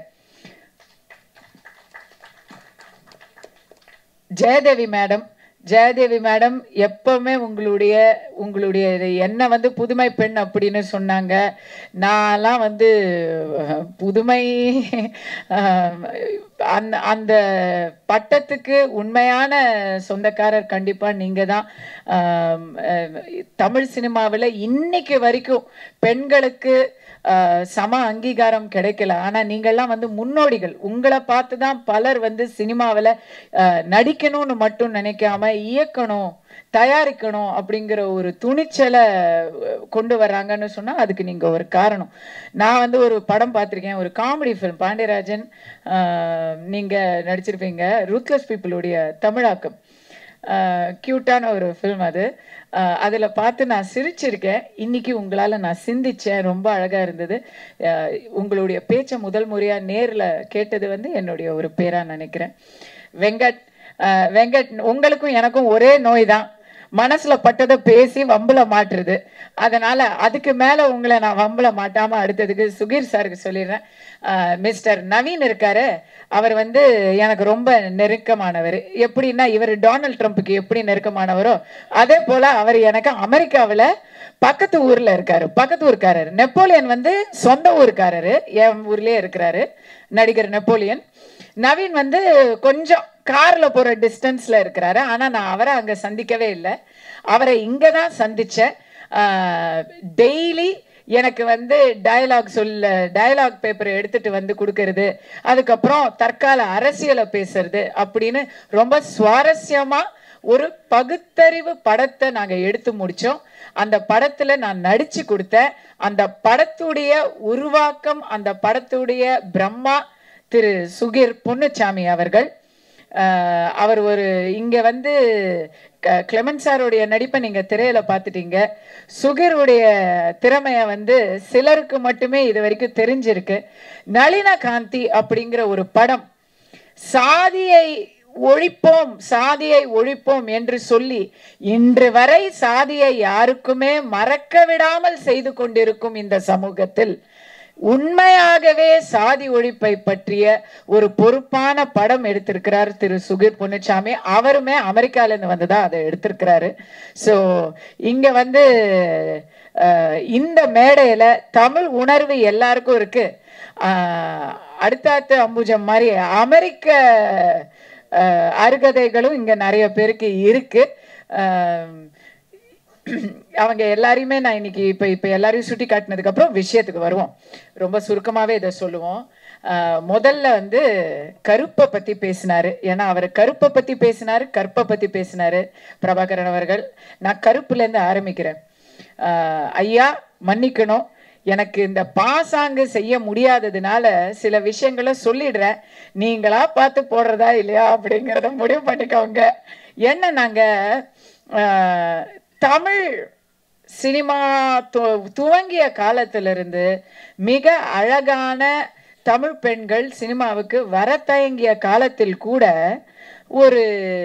ஜெயதேவி மேடம் ஜெயதேவி மேடம் எப்பவுமே உங்களுடைய உங்களுடைய இது என்ன வந்து புதுமை பெண் அப்படின்னு சொன்னாங்க நான்லாம் வந்து அஹ், புதுமை அஹ், அந்த அந்த பட்டத்துக்கு உண்மையான சொந்தக்காரர் கண்டிப்பா நீங்க தான் ஆம், அஹ், தமிழ் சினிமாவில் இன்னைக்கு வரைக்கும் பெண்களுக்கு ஆஹ், சம அங்கீகாரம் கிடைக்கல ஆனா நீங்கள்லாம் வந்து முன்னோடிகள் உங்களை பார்த்து தான் பலர் வந்து சினிமாவில் நடிக்கணும்னு மட்டும் நினைக்காம இயக்கணும் தயாரிக்கணும் அப்படிங்கிற ஒரு துணிச்சலை அஹ், கொண்டு வர்றாங்கன்னு சொன்னா அதுக்கு நீங்க ஒரு காரணம் நான் வந்து ஒரு படம் பார்த்திருக்கேன் ஒரு காமெடி ஃபிலிம் பாண்டியராஜன் ஆஹ், நீங்க நடிச்சிருப்பீங்க ரூத்லெஸ் பீப்புளுடைய தமிழாக்கம் க்யூட்டான ஒரு ஃபில்ம் அது அஹ் அதுல பார்த்து நான் சிரிச்சிருக்கேன் இன்னைக்கு உங்களால நான் சிந்திச்சேன் ரொம்ப அழகா இருந்தது அஹ் உங்களுடைய பேச்சை முதல் முறையா நேர்ல கேட்டது வந்து என்னுடைய ஒரு பேரா நினைக்கிறேன் வெங்கட் அஹ் வெங்கட் உங்களுக்கும் எனக்கும் ஒரே நோய் தான் மனசுல பட்டதை பேசி வம்புல மாட்டுறது அதனால அதுக்கு மேல உங்களை நான் வம்புல மாட்டாம அடுத்ததுக்கு சுகீர் சாருக்கு சொல்லிடுறேன் அஹ் மிஸ்டர் நவீன் இருக்காரு அவர் வந்து எனக்கு ரொம்ப நெருக்கமானவர் எப்படின்னா இவர் டொனால்ட் ட்ரம்ப்புக்கு எப்படி நெருக்கமானவரோ அதே போல அவர் எனக்கு அமெரிக்காவில் பக்கத்து ஊர்ல இருக்காரு பக்கத்து ஊர்க்காரர் நெப்போலியன் வந்து சொந்த ஊர்க்காரரு என் ஊர்லயே இருக்கிறாரு நடிகர் நெப்போலியன் நவீன் வந்து கொஞ்சம் கார்ல போற டிஸ்டன்ஸ்ல இருக்கிறாரு ஆனா நான் அவரை அங்க சந்திக்கவே இல்லை அவரை இங்க தான் சந்திச்சேன் டெய்லி எனக்கு வந்து டயலாக் சொல்ல டயலாக் பேப்பர் எடுத்துட்டு வந்து கொடுக்கறது அதுக்கப்புறம் தற்கால அரசியலை பேசுறது அப்படின்னு ரொம்ப சுவாரஸ்யமா ஒரு பகுத்தறிவு படத்தை நாங்க எடுத்து முடிச்சோம் அந்த படத்துல நான் நடிச்சு கொடுத்தேன் அந்த படத்துடைய உருவாக்கம் அந்த படத்துடைய பிரம்மா திரு சுகீர் பொன்னுச்சாமி அவர்கள் அஹ், அவர் ஒரு இங்க வந்து க- கிளெமன் சாருடைய நடிப்பை நீங்க திரையில பார்த்துட்டீங்க சுகருடைய திறமைய வந்து சிலருக்கு மட்டுமே இது வரைக்கும் தெரிஞ்சிருக்கு நளின காந்தி அப்படிங்கிற ஒரு படம் சாதியை ஒழிப்போம் சாதியை ஒழிப்போம் என்று சொல்லி இன்று வரை சாதியை யாருக்குமே மறக்க விடாமல் செய்து கொண்டிருக்கும் இந்த சமூகத்தில் உண்மையாகவே சாதி ஒழிப்பை பற்றிய ஒரு பொறுப்பான படம் எடுத்திருக்கிறார் திரு சுகீர் பொன்னுச்சாமி அவருமே அமெரிக்கால இருந்து வந்துதான் அதை எடுத்திருக்கிறாரு சோ இங்க வந்து அஹ், இந்த மேடையில தமிழ் உணர்வு எல்லாருக்கும் இருக்கு ஆஹ், அடுத்தாத்து அம்புஜம் மாதிரி அமெரிக்க அஹ், அருகதைகளும் இங்க நிறைய பேருக்கு இருக்கு ஆஹ், அவங்க எல்லாரையுமே நான் இன்னைக்கு இப்ப இப்ப எல்லாரையும் சுட்டி காட்டினதுக்கு அப்புறம் விஷயத்துக்கு வருவோம் ரொம்ப சுருக்கமாவே இதை சொல்லுவோம் ஆஹ் முதல்ல வந்து கருப்பை பத்தி பேசினாரு ஏன்னா அவர் கருப்பை பத்தி பேசினாரு கற்பை பத்தி பேசினாரு பிரபாகரன் அவர்கள் நான் கருப்புல இருந்து ஆரம்பிக்கிறேன் ஆஹ் ஐயா மன்னிக்கணும் எனக்கு இந்த பாசாங்கு செய்ய முடியாததுனால சில விஷயங்களை சொல்லிடுறேன் நீங்களா பார்த்து போடுறதா இல்லையா அப்படிங்கிறத முடிவு பண்ணிக்கோங்க என்ன நாங்க ஆஹ், தமிழ் சினிமா து- துவங்கிய காலத்திலிருந்து மிக அழகான தமிழ் பெண்கள் சினிமாவுக்கு வர தயங்கிய காலத்தில் கூட ஒரு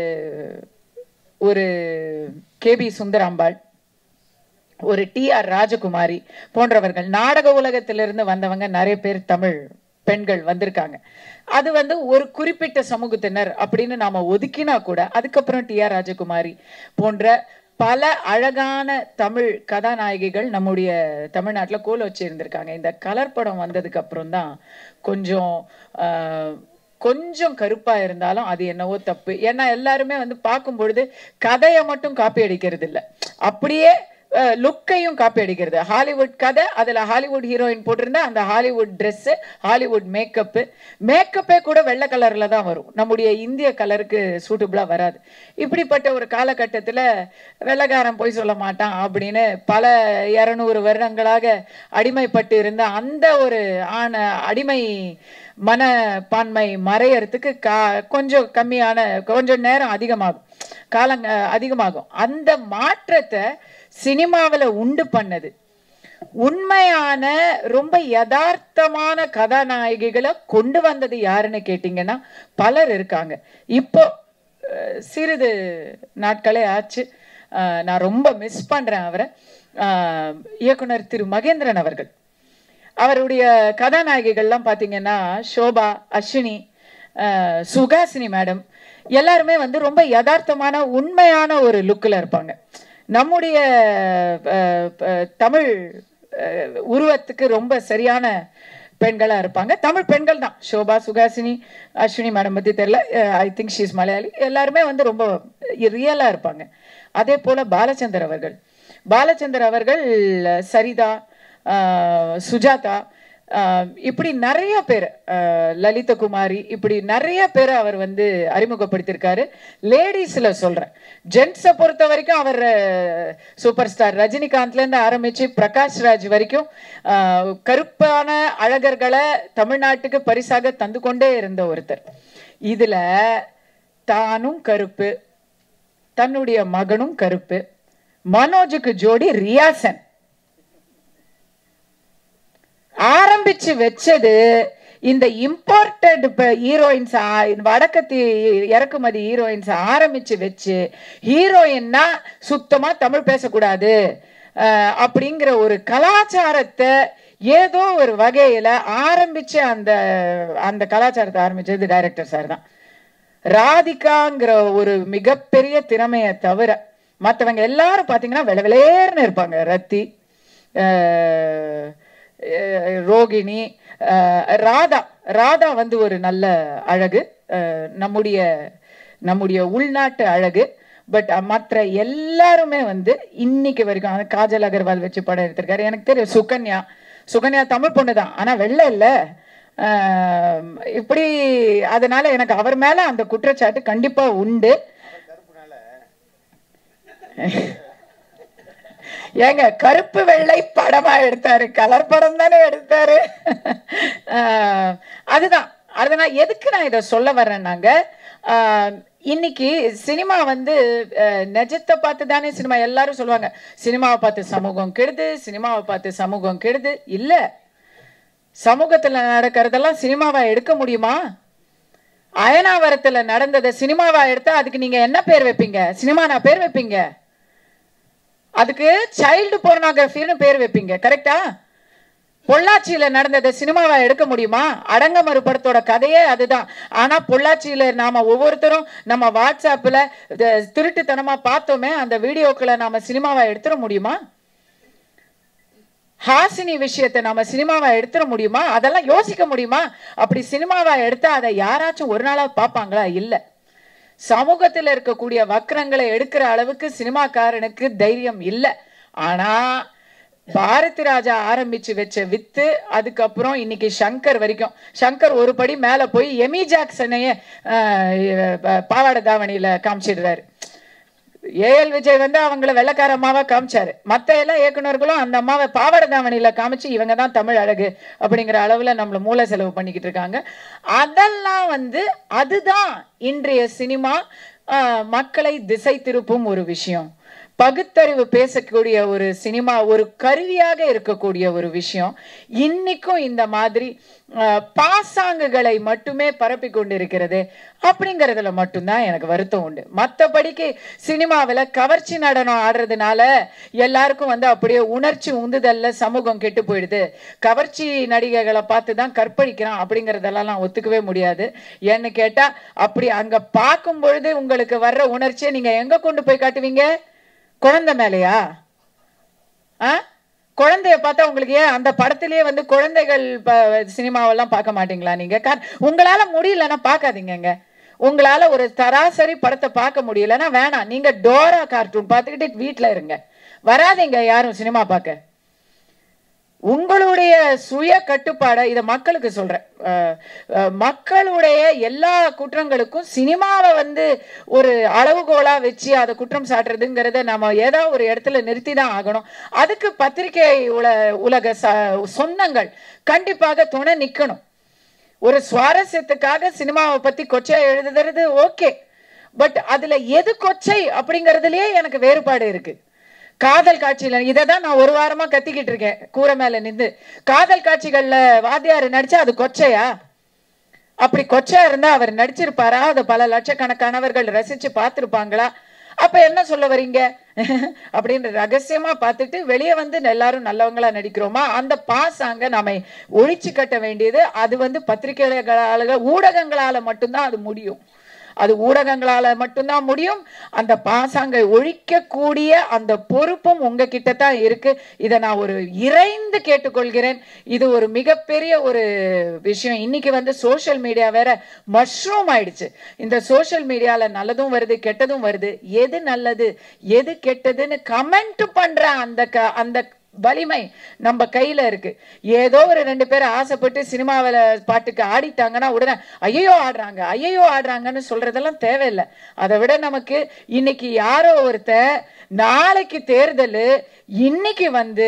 ஒரு கேபி சுந்தராம்பாள் ஒரு டி ஆர் ராஜகுமாரி போன்றவர்கள் நாடக உலகத்திலிருந்து வந்தவங்க நிறைய பேர் தமிழ் பெண்கள் வந்திருக்காங்க அது வந்து ஒரு குறிப்பிட்ட சமூகத்தினர் அப்படின்னு நாம ஒதுக்கினா கூட அதுக்கப்புறம் டி ஆர் ராஜகுமாரி போன்ற பல அழகான தமிழ் கதாநாயகிகள் நம்முடைய தமிழ்நாட்டுல கோல வச்சு இருந்திருக்காங்க இந்த கலர் படம் வந்ததுக்கு அப்புறம் தான் கொஞ்சம் ஆஹ், கொஞ்சம் கருப்பா இருந்தாலும் அது என்னவோ தப்பு ஏன்னா எல்லாருமே வந்து பார்க்கும் பொழுது கதையை மட்டும் காப்பி அடிக்கிறது இல்ல அப்படியே லுக்கையும் காப்பி அடிக்கிறது ஹாலிவுட் கதை அதுல ஹாலிவுட் ஹீரோயின் போட்டிருந்தா அந்த ஹாலிவுட் Dress ஹாலிவுட் மேக்கப்பு மேக்கப்பே கூட வெள்ளை கலர்ல தான் வரும் நம்முடைய இந்திய கலருக்கு சூட்டபிளா வராது இப்படிப்பட்ட ஒரு காலகட்டத்துல வெள்ளைக்காரன் போய் சொல்ல மாட்டான் அப்படின்னு பல இருநூறு வருடங்களாக அடிமைப்பட்டு இருந்த அந்த ஒரு ஆன அடிமை மனப்பான்மை மறையறதுக்கு கா கொஞ்சம் கம்மியான கொஞ்சம் நேரம் அதிகமாகும் காலங்க அதிகமாகும் அந்த மாற்றத்தை சினிமாவில் உண்டு பண்ணது உண்மையான ரொம்ப யதார்த்தமான கதாநாயகிகளை கொண்டு வந்தது யாருன்னு கேட்டிங்கன்னா பலர் இருக்காங்க இப்போ அஹ், சிறிது நாட்களே ஆச்சு அஹ், நான் ரொம்ப மிஸ் பண்றேன் அவரை அஹ், இயக்குனர் திரு மகேந்திரன் அவர்கள் அவருடைய கதாநாயகிகள்லாம் பார்த்தீங்கன்னா சோபா அஸ்வினி அஹ், சுகாசினி மேடம் எல்லாருமே வந்து ரொம்ப யதார்த்தமான உண்மையான ஒரு லுக்கில் இருப்பாங்க நம்முடைய அஹ், அஹ், தமிழ் அஹ், உருவத்துக்கு ரொம்ப சரியான பெண்களா இருப்பாங்க தமிழ் பெண்கள் தான் சோபா சுகாசினி அஸ்வினி மேடம் பத்தி தெரியல ஐ திங்க் ஷீஸ் மலையாளி எல்லாருமே வந்து ரொம்ப ரியலா இருப்பாங்க அதே போல பாலச்சந்தர் அவர்கள் பாலச்சந்தர் அவர்கள் சரிதா ஆஹ், சுஜாதா ஆஹ், இப்படி நிறைய பேர் ஆஹ், லலித குமாரி இப்படி நிறைய பேர் அவர் வந்து அறிமுகப்படுத்தியிருக்காரு லேடிஸ்ல சொல்றேன் ஜென்ஸை பொறுத்த வரைக்கும் அவர் சூப்பர் ஸ்டார் ரஜினிகாந்த்ல இருந்து ஆரம்பிச்சு பிரகாஷ் ராஜ் வரைக்கும் ஆஹ், கருப்பான அழகர்களை தமிழ்நாட்டுக்கு பரிசாக தந்து கொண்டே இருந்த ஒருத்தர் இதுல தானும் கருப்பு தன்னுடைய மகனும் கருப்பு மனோஜுக்கு ஜோடி ரியாசன் ஆரம்பிச்சு வச்சது இந்த இம்போர்ட்டட் ஹீரோயின்ஸ் வடக்கத்தி இறக்குமதி ஹீரோயின்ஸ் ஆரம்பிச்சு வச்சு ஹீரோயின்னா சுத்தமா தமிழ் பேசக்கூடாது அஹ், அப்படிங்கிற ஒரு கலாச்சாரத்தை ஏதோ ஒரு வகையில ஆரம்பிச்ச அந்த அந்த கலாச்சாரத்தை ஆரம்பிச்சது டைரக்டர் சார் தான் ராதிகாங்கிற ஒரு மிகப்பெரிய திறமையை தவிர மற்றவங்க எல்லாரும் பார்த்தீங்கன்னா வெள வெளேர்னு இருப்பாங்க ரத்தி அஹ், அஹ், ரோகிணி அஹ், ராதா ராதா வந்து ஒரு நல்ல அழகு அஹ், நம்முடைய நம்முடைய உள்நாட்டு அழகு பட் மற்ற எல்லாருமே வந்து இன்னைக்கு வரைக்கும் அந்த காஜல் அகர்வால் வச்சு படம் எடுத்திருக்காரு எனக்கு தெரியும் சுகன்யா சுகன்யா தமிழ் பொண்ணு தான் ஆனா வெள்ளை இல்ல ஆஹ் இப்படி அதனால எனக்கு அவர் மேல அந்த குற்றச்சாட்டு கண்டிப்பா உண்டு ஏங்க கருப்பு வெள்ளை படமா எடுத்தாரு கலர் படம் தானே எடுத்தாரு ஆஹ் அதுதான் அதனால் எதுக்கு நான் இதை சொல்ல வர்றேன்னாங்க ஆஹ் இன்னைக்கு சினிமா வந்து அஹ், நிஜத்தை பார்த்து தானே சினிமா எல்லாரும் சொல்லுவாங்க சினிமாவை பார்த்து சமூகம் கெடுது சினிமாவை பார்த்து சமூகம் கெடுது இல்ல சமூகத்துல நடக்கிறதெல்லாம் சினிமாவா எடுக்க முடியுமா அயனாவரத்துல நடந்ததை சினிமாவா எடுத்தா அதுக்கு நீங்க என்ன பேர் வைப்பீங்க சினிமா நான் பேர் வைப்பீங்க அதுக்கு சைல்டு போர்னோகிராஃபின்னு பேர் வைப்பீங்க கரெக்டா பொள்ளாச்சியில நடந்ததை சினிமாவா எடுக்க முடியுமா அடங்கமறு படத்தோட கதையே அதுதான் ஆனா பொள்ளாச்சியில நாம ஒவ்வொருத்தரும் நம்ம வாட்ஸ்அப்ல இந்த திருட்டுத்தனமா பார்த்தோமே அந்த வீடியோக்களை நாம சினிமாவா எடுத்துட முடியுமா ஹாசினி விஷயத்தை நம்ம சினிமாவா எடுத்துட முடியுமா அதெல்லாம் யோசிக்க முடியுமா அப்படி சினிமாவா எடுத்தா அதை யாராச்சும் ஒரு நாளா பார்ப்பாங்களா இல்ல சமூகத்துல இருக்கக்கூடிய வக்ரங்களை எடுக்கிற அளவுக்கு சினிமாக்காரனுக்கு தைரியம் இல்ல ஆனா பாரதி ராஜா ஆரம்பிச்சு வச்ச வித்து அதுக்கப்புறம் இன்னைக்கு சங்கர் வரைக்கும் சங்கர் ஒரு படி மேல போய் எமி ஜாக்சனையே ஆஹ், பாவாடை தாவணியில காமிச்சிடுறாரு ஏஎல் விஜய் வந்து அவங்கள வெள்ளக்கார அம்மாவா காமிச்சாரு மத்த எல்லா இயக்குனர்களும் அந்த அம்மாவை பாவாடை தாவணியில காமிச்சு இவங்க தான் தமிழ் அழகு அப்படிங்கிற அளவுல நம்மள மூல செலவு பண்ணிக்கிட்டு இருக்காங்க அதெல்லாம் வந்து அதுதான் இன்றைய சினிமா ஆஹ், மக்களை திசை திருப்பும் ஒரு விஷயம் பகுத்தறிவு பேசக்கூடிய ஒரு சினிமா ஒரு கருவியாக இருக்கக்கூடிய ஒரு விஷயம் இன்னைக்கும் இந்த மாதிரி அஹ், பாசாங்குகளை மட்டுமே பரப்பி கொண்டிருக்கிறது அப்படிங்கறதுல மட்டும்தான் எனக்கு வருத்தம் உண்டு மற்றபடிக்கு சினிமாவில் கவர்ச்சி நடனம் ஆடுறதுனால எல்லாருக்கும் வந்து அப்படியே உணர்ச்சி உந்துதல்ல சமூகம் கெட்டு போயிடுது கவர்ச்சி நடிகைகளை பார்த்து தான் கற்பழிக்கிறான் அப்படிங்கறதெல்லாம் நான் ஒத்துக்கவே முடியாது ஏன்னு கேட்டா அப்படி அங்க பார்க்கும் பொழுது உங்களுக்கு வர்ற உணர்ச்சியை நீங்க எங்க கொண்டு போய் காட்டுவீங்க குழந்தை மேலையா ஆ குழந்தைய பார்த்தா உங்களுக்கு ஏன் அந்த படத்திலேயே வந்து குழந்தைகள் ப- சினிமாவெல்லாம் பார்க்க மாட்டீங்களா நீங்க கா- உங்களால முடியலன்னா பார்க்காதீங்கங்க உங்களால ஒரு சராசரி படத்தை பார்க்க முடியலன்னா வேணாம் நீங்க டோரா கார்ட்டூன் பார்த்துக்கிட்டு வீட்ல இருங்க வராதீங்க யாரும் சினிமா பார்க்க உங்களுடைய சுய கட்டுப்பாடை இதை மக்களுக்கு சொல்றேன் அஹ், அஹ், மக்களுடைய எல்லா குற்றங்களுக்கும் சினிமாவை வந்து ஒரு அளவுகோலா வச்சு அதை குற்றம் சாட்டுறதுங்கிறத நம்ம ஏதோ ஒரு இடத்துல நிறுத்தி தான் ஆகணும் அதுக்கு பத்திரிகை உல உலக ச சொந்தங்கள் கண்டிப்பாக துணை நிக்கணும் ஒரு சுவாரஸ்யத்துக்காக சினிமாவை பத்தி கொச்சை எழுதுறது ஓகே பட் அதுல எது கொச்சை அப்படிங்கறதுலயே எனக்கு வேறுபாடு இருக்கு காதல் காட்சியில இதை தான் நான் ஒரு வாரமா கத்திக்கிட்டு இருக்கேன் கூரை மேல நின்று காதல் காட்சிகள்ல வாத்தியார் நடிச்சா அது கொச்சையா அப்படி கொச்சையா இருந்தா அவர் நடிச்சிருப்பாரா அதை பல லட்சக்கணக்கானவர்கள் ரசிச்சு பார்த்திருப்பாங்களா அப்ப என்ன சொல்ல வர்றீங்க அப்படின்னு ரகசியமா பார்த்துட்டு வெளியே வந்து எல்லாரும் நல்லவங்களா நடிக்கிறோமா அந்த பாசாங்க நாம ஒழிச்சு கட்ட வேண்டியது அது வந்து பத்திரிகைகளால ஊடகங்களால மட்டும்தான் அது முடியும் அது ஊடகங்களால மட்டும்தான் முடியும் அந்த பாசாங்கை ஒழிக்கக்கூடிய அந்த பொறுப்பும் உங்ககிட்ட தான் இருக்கு இதை நான் ஒரு இறைந்து கேட்டுக்கொள்கிறேன் இது ஒரு மிகப்பெரிய ஒரு விஷயம் இன்னைக்கு வந்து சோஷியல் மீடியா வேற மஷ்ரூம் ஆயிடுச்சு இந்த சோஷியல் மீடியால நல்லதும் வருது கெட்டதும் வருது எது நல்லது எது கெட்டதுன்னு கமெண்ட் பண்ற அந்த க- அந்த வலிமை நம்ம கையில இருக்கு ஏதோ ஒரு ரெண்டு பேர் ஆசைப்பட்டு சினிமாவில் பாட்டுக்கு ஆடிட்டாங்கன்னா உடனே ஐயோ ஆடுறாங்க ஐயோ ஆடுறாங்கன்னு சொல்றதெல்லாம் தேவையில்லை அதை விட நமக்கு இன்னைக்கு யாரோ ஒருத்த நாளைக்கு தேர்தல் இன்னைக்கு வந்து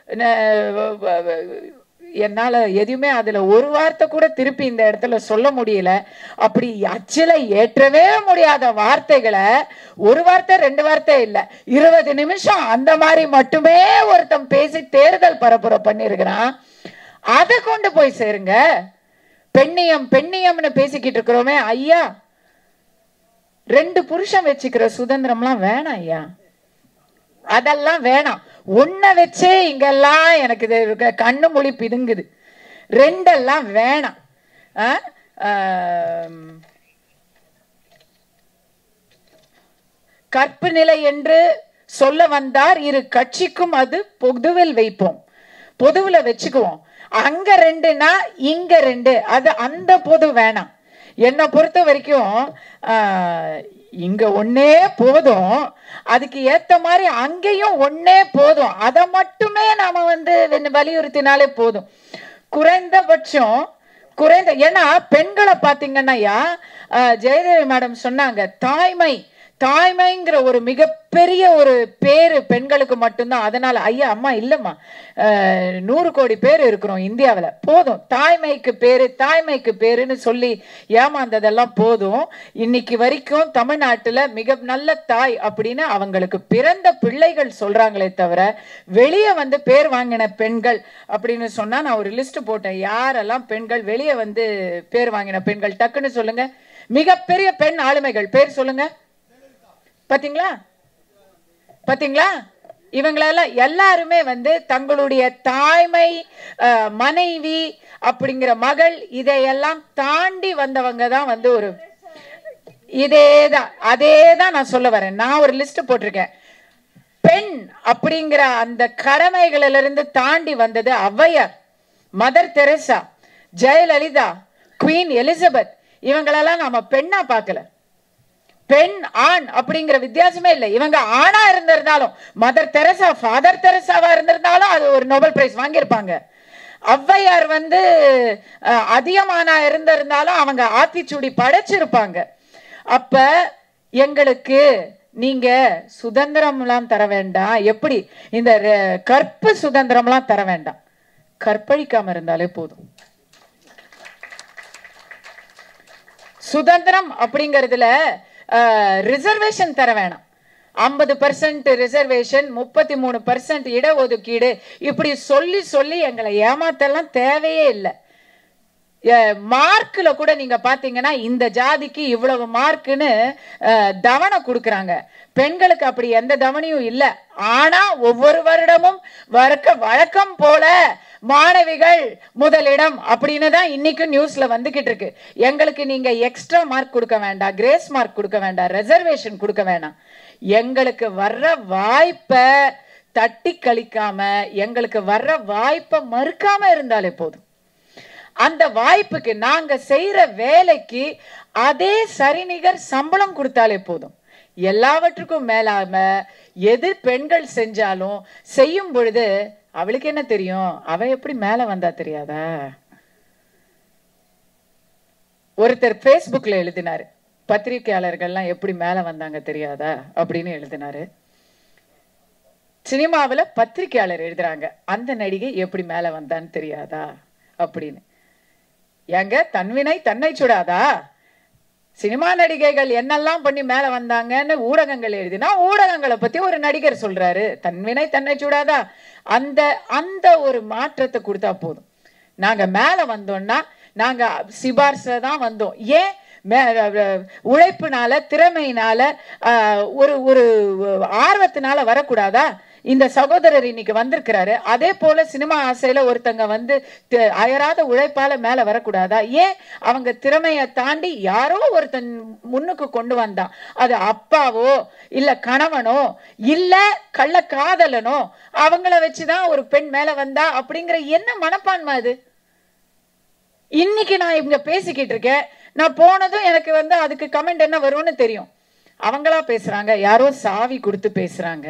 ந- என்னால எதுவுமே அதுல ஒரு வார்த்தை கூட திருப்பி இந்த இடத்துல சொல்ல முடியல அப்படி அச்சில ஏற்றவே முடியாத வார்த்தைகளை ஒரு வார்த்தை ரெண்டு வார்த்தை இல்ல இருபது நிமிஷம் அந்த மாதிரி மட்டுமே ஒருத்தன் பேசி தேர்தல் பரப்புரை பண்ணிருக்கிறான் அதை கொண்டு போய் சேருங்க பெண்ணியம் பெண்ணியம்னு பேசிக்கிட்டு இருக்கிறோமே ஐயா ரெண்டு புருஷன் வச்சுக்கிற சுதந்திரம்லாம் வேணாம் ஐயா அதெல்லாம் வேணாம் உன்னை வச்சே இங்கெல்லாம் எனக்கு இது இருக்க கண்ணு மொழி பிதுங்குது ரெண்டெல்லாம் வேணாம் ஆ? ஆம். கற்பு நிலை என்று சொல்ல வந்தார் இரு கட்சிக்கும் அது பொதுவில் வைப்போம் பொதுவுல வச்சுக்குவோம் அங்க ரெண்டுனா இங்க ரெண்டு அது அந்த பொது வேணாம் என்னை பொறுத்த வரைக்கும் ஆஹ், இங்க ஒன்னே போதும் அதுக்கு ஏத்த மாதிரி அங்கேயும் ஒன்னே போதும் அதை மட்டுமே நாம வந்து வெ- வலியுறுத்தினாலே போதும் குறைந்தபட்சம் குறைந்த ஏன்னா பெண்களை பாத்தீங்கன்னாயா ஆஹ், ஜெயதேவி மேடம் சொன்னாங்க தாய்மை தாய்மைங்கிற ஒரு மிகப்பெரிய ஒரு பேரு பெண்களுக்கு மட்டும்தான் அதனால ஐயா அம்மா இல்லம்மா அஹ், நூறு கோடி பேர் இருக்கிறோம் இந்தியாவுல போதும் தாய்மைக்கு பேரு தாய்மைக்கு பேருன்னு சொல்லி ஏமாந்ததெல்லாம் போதும் இன்னைக்கு வரைக்கும் தமிழ்நாட்டுல மிக நல்ல தாய் அப்படின்னு அவங்களுக்கு பிறந்த பிள்ளைகள் சொல்றாங்களே தவிர வெளியே வந்து பேர் வாங்கின பெண்கள் அப்படின்னு சொன்னா நான் ஒரு லிஸ்ட் போட்டேன் யாரெல்லாம் பெண்கள் வெளியே வந்து பேர் வாங்கின பெண்கள் டக்குன்னு சொல்லுங்க மிகப்பெரிய பெண் ஆளுமைகள் பேர் சொல்லுங்க பாத்தீங்களா பாத்தீங்களா இவங்களெல்லாம் எல்லாருமே வந்து தங்களுடைய தாய்மை அஹ், மனைவி அப்படிங்கிற மகள் இதையெல்லாம் தாண்டி வந்தவங்க தான் வந்து ஒரு இதேதான் அதேதான் நான் சொல்ல வரேன் நான் ஒரு லிஸ்ட் போட்டிருக்கேன் பெண் அப்படிங்கிற அந்த கடமைகளிலிருந்து இருந்து தாண்டி வந்தது Avvaiyar mother Teresa Jayalalithaa queen Elizabeth இவங்களெல்லாம் நாம பெண்ணா பார்க்கல பெண் ஆண் அப்படிங்கிற வித்தியாசமே இல்லை இவங்க ஆணா இருந்திருந்தாலும் மதர் தெரசா ஃபாதர் தெரசாவா இருந்திருந்தாலும் அது ஒரு நோபல் பிரைஸ் வாங்கியிருப்பாங்க ஔவையார் வந்து அஹ், அதியமானா இருந்திருந்தாலும் அவங்க ஆத்திச்சூடி படைச்சிருப்பாங்க அப்ப எங்களுக்கு நீங்க சுதந்திரம்லாம் தர வேண்டாம் எப்படி இந்த ர- கற்பு சுதந்திரம்லாம் தர வேண்டாம் கற்பழிக்காம இருந்தாலே போதும் சுதந்திரம் அப்படிங்கறதுல ரிசர்வேஷன் தர வேணாம் ஐம்பது பர்சன்ட் ரிசர்வேஷன் முப்பத்தி மூணு பர்சன்ட் இடஒதுக்கீடு இப்படி சொல்லி சொல்லி எங்களை ஏமாத்தெல்லாம் தேவையே இல்லை மார்க்ல கூட நீங்க பாத்தீங்கன்னா இந்த ஜாதிக்கு இவ்வளவு மார்க்குன்னு தவணை கொடுக்கறாங்க பெண்களுக்கு அப்படி எந்த தவணையும் இல்ல ஆனா ஒவ்வொரு வருடமும் வழக்க வழக்கம் போல மாணவிகள் முதலிடம் அப்படின்னு தான் இன்னைக்கும் நியூஸ்ல வந்துகிட்டு இருக்கு எங்களுக்கு நீங்க எக்ஸ்ட்ரா மார்க் கொடுக்க வேண்டாம் கிரேஸ் மார்க் கொடுக்க வேண்டாம் ரெசர்வேஷன் கொடுக்க வேணாம் எங்களுக்கு வர்ற வாய்ப்பை தட்டி கழிக்காம எங்களுக்கு வர்ற வாய்ப்பை மறுக்காம இருந்தாலே போதும் அந்த வாய்ப்புக்கு நாங்க செய்யற வேலைக்கு அதே சரிநிகர் சம்பளம் கொடுத்தாலே போதும் எல்லாவற்றுக்கும் மேலாம எது பெண்கள் செஞ்சாலும் செய்யும் பொழுது அவளுக்கு என்ன தெரியும் அவ எப்படி மேல வந்தா தெரியாதா ஒருத்தர் Facebookல எழுதினாரு பத்திரிகையாளர்கள்லாம் எப்படி மேல வந்தாங்க தெரியாதா அப்படின்னு எழுதினாரு சினிமாவுல பத்திரிகையாளர் எழுதுறாங்க அந்த நடிகை எப்படி மேல வந்தான்னு தெரியாதா அப்படின்னு ஏங்க தன்வினை தன்னை சுடாதா சினிமா நடிகைகள் என்னெல்லாம் பண்ணி மேல வந்தாங்கன்னு ஊடகங்கள் எழுதினா ஊடகங்களை பத்தி ஒரு நடிகர் சொல்றாரு தன்வினை தன்னை சுடாதா அந்த அந்த ஒரு மாற்றத்தை கொடுத்தா போதும் நாங்க மேல வந்தோம்னா நாங்க சிபார்ச தான் வந்தோம் ஏன் மே- அஹ் உழைப்புனால திறமையினால ஆஹ், ஒரு ஒரு ஆர்வத்தினால வரக்கூடாதா இந்த சகோதரர் இன்னைக்கு வந்திருக்கிறாரு அதே போல சினிமா ஆசையில ஒருத்தங்க வந்து தி- அயராத உழைப்பால மேல வரக்கூடாதா ஏன் அவங்க திறமையை தாண்டி யாரோ ஒருத்தன் முன்னுக்கு கொண்டு வந்தான் அது அப்பாவோ இல்ல கணவனோ இல்ல கள்ள காதலனோ அவங்கள வச்சுதான் ஒரு பெண் மேல வந்தா அப்படிங்கிற என்ன மனப்பான்மை அது இன்னைக்கு நான் இங்க பேசிக்கிட்டு இருக்கேன் நான் போனதும் எனக்கு வந்து அதுக்கு கமெண்ட் என்ன வரும்னு தெரியும் அவங்களா பேசுறாங்க யாரோ சாவி கொடுத்து பேசுறாங்க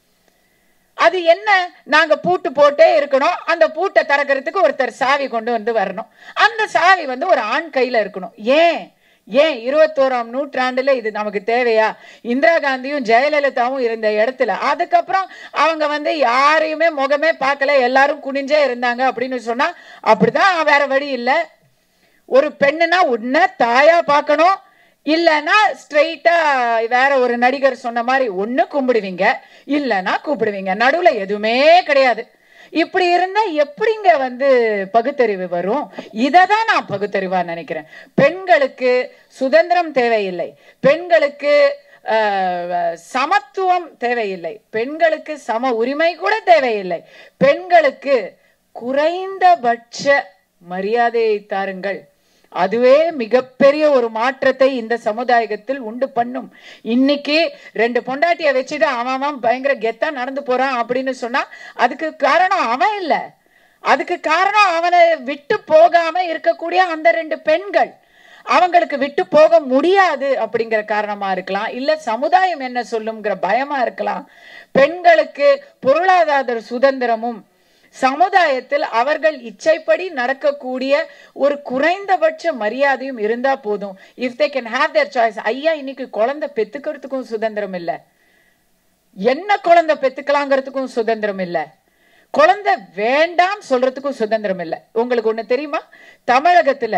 அது என்ன நாங்க பூட்டு போட்டே இருக்கணும் அந்த பூட்டை திறக்கிறதுக்கு ஒருத்தர் சாவி கொண்டு வந்து வரணும் அந்த சாவி வந்து ஒரு ஆண் கையில இருக்கணும் ஏன் ஏன் இருபத்தோராம் நூற்றாண்டுல இது நமக்கு தேவையா இந்திரா காந்தியும் ஜெயலலிதாவும் இருந்த இடத்துல அதுக்கப்புறம் அவங்க வந்து யாரையுமே முகமே பார்க்கல எல்லாரும் குனிஞ்சே இருந்தாங்க அப்படின்னு சொன்னா அப்படிதான் வேற வழி இல்லை ஒரு பெண்ணுனா உன்னை தாயா பார்க்கணும் இல்லைன்னா ஸ்ட்ரெயிட்டா வேற ஒரு நடிகர் சொன்ன மாதிரி ஒண்ணு கும்பிடுவீங்க இல்லைன்னா கூப்பிடுவீங்க நடுவுல எதுவுமே கிடையாது இப்படி இருந்தா எப்படிங்க வந்து பகுத்தறிவு வரும் இதை தான் நான் பகுத்தறிவா நினைக்கிறேன் பெண்களுக்கு சுதந்திரம் தேவையில்லை பெண்களுக்கு ஆஹ், சமத்துவம் தேவையில்லை பெண்களுக்கு சம உரிமை கூட தேவையில்லை பெண்களுக்கு குறைந்தபட்ச மரியாதையை தாருங்கள் அதுவே மிகப்பெரிய ஒரு மாற்றத்தை இந்த சமுதாயத்தில் உண்டு பண்ணும் இன்னைக்கு ரெண்டு பொண்டாட்டிய வச்சுட்டு அவன் அவன் பயங்கர கெத்தா நடந்து போறான் அப்படின்னு சொன்னா அதுக்கு காரணம் அவன் இல்ல அதுக்கு காரணம் அவனை விட்டு போகாம இருக்கக்கூடிய அந்த ரெண்டு பெண்கள் அவங்களுக்கு விட்டு போக முடியாது அப்படிங்கிற காரணமா இருக்கலாம் இல்ல சமுதாயம் என்ன சொல்லுங்கிற பயமா இருக்கலாம் பெண்களுக்கு பொருளாதார சுதந்திரமும் சமுதாயத்தில் அவர்கள் இச்சைப்படி நடக்கக்கூடிய ஒரு குறைந்தபட்ச மரியாதையும் இருந்தா போதும் if they can have their choice ஐயா இன்னைக்கு குழந்தை பெத்துக்கிறதுக்கும் சுதந்திரம் இல்ல என்ன குழந்தை பெத்துக்கலாங்கிறதுக்கும் சுதந்திரம் இல்ல குழந்தை வேண்டாம் சொல்றதுக்கும் சுதந்திரம் இல்ல உங்களுக்கு ஒண்ணு தெரியுமா தமிழகத்துல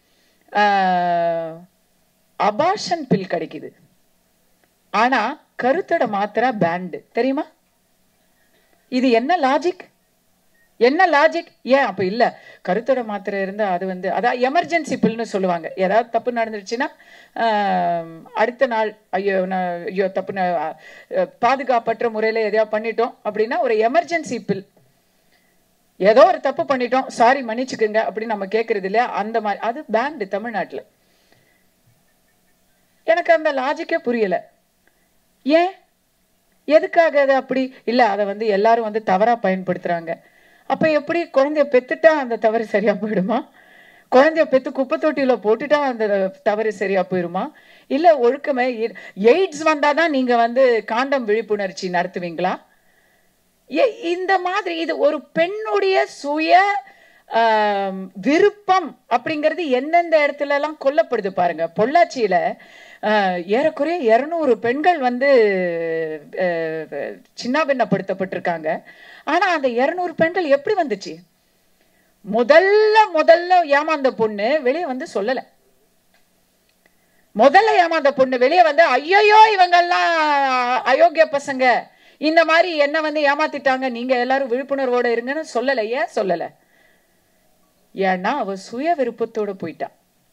அபாஷன் பில் கிடைக்குது ஆனா கருத்தடை மாத்திரா பேண்டு தெரியுமா இது என்ன லாஜிக் என்ன லாஜிக் ஏன் அப்ப இல்ல கருத்தடை மாத்திரை இருந்தா அது வந்து அதான் எமர்ஜென்சி பில்னு சொல்லுவாங்க ஏதாவது தப்பு நடந்துருச்சுன்னா ஆம், அடுத்த நாள் ஐயோ நான் ஐயோ தப்பு ந- அஹ், பாதுகாப்பற்ற முறையில எதையாவது பண்ணிட்டோம் அப்படின்னா ஒரு எமர்ஜென்சி பில் ஏதோ ஒரு தப்பு பண்ணிட்டோம் சாரி மன்னிச்சுக்குங்க அப்படின்னு நம்ம கேட்கறது இல்லையா அந்த மாதிரி அது பேண்டு தமிழ்நாட்டுல எனக்கு அந்த லாஜிக்கே புரியல ஏன் எதுக்காக அது அப்படி இல்ல அதை வந்து எல்லாரும் வந்து தவறா பயன்படுத்துறாங்க அப்ப எப்படி குழந்தைய பெத்துட்டா அந்த தவறு சரியா போயிடுமா குழந்தைய பெத்து குப்பை தொட்டியில போட்டுட்டா அந்த தவறு சரியா போயிடுமா இல்ல ஒழுக்கமே எய்ட்ஸ் வந்தாதான் நீங்க வந்து காண்டம் விழிப்புணர்ச்சி நடத்துவீங்களா எ- இந்த மாதிரி இது ஒரு பெண்ணுடைய சுய ஆம், விருப்பம் அப்படிங்கிறது எந்தெந்த இடத்துல எல்லாம் கொல்லப்படுது பாருங்க பொள்ளாச்சியில ஆஹ், ஏறக்குறைய இருநூறு பெண்கள் வந்து ஆஹ், சின்னாபின்னப்படுத்தப்பட்டிருக்காங்க ஆனா அந்த இருநூறு பெண்கள் எப்படி வந்துச்சு முதல்ல முதல்ல ஏமாந்த பொண்ணு வெளியே வந்து சொல்லல முதல்ல ஏமாந்த பொண்ணு வெளியே வந்து ஐயோ இவங்கெல்லாம் அயோக்கிய பசங்க இந்த மாதிரி என்ன வந்து ஏமாத்திட்டாங்க நீங்க எல்லாரும் விழிப்புணர்வோட இருங்கன்னு சொல்லல ஏன் சொல்லல ஏன்னா அவ சுய விருப்பத்தோட போயிட்டா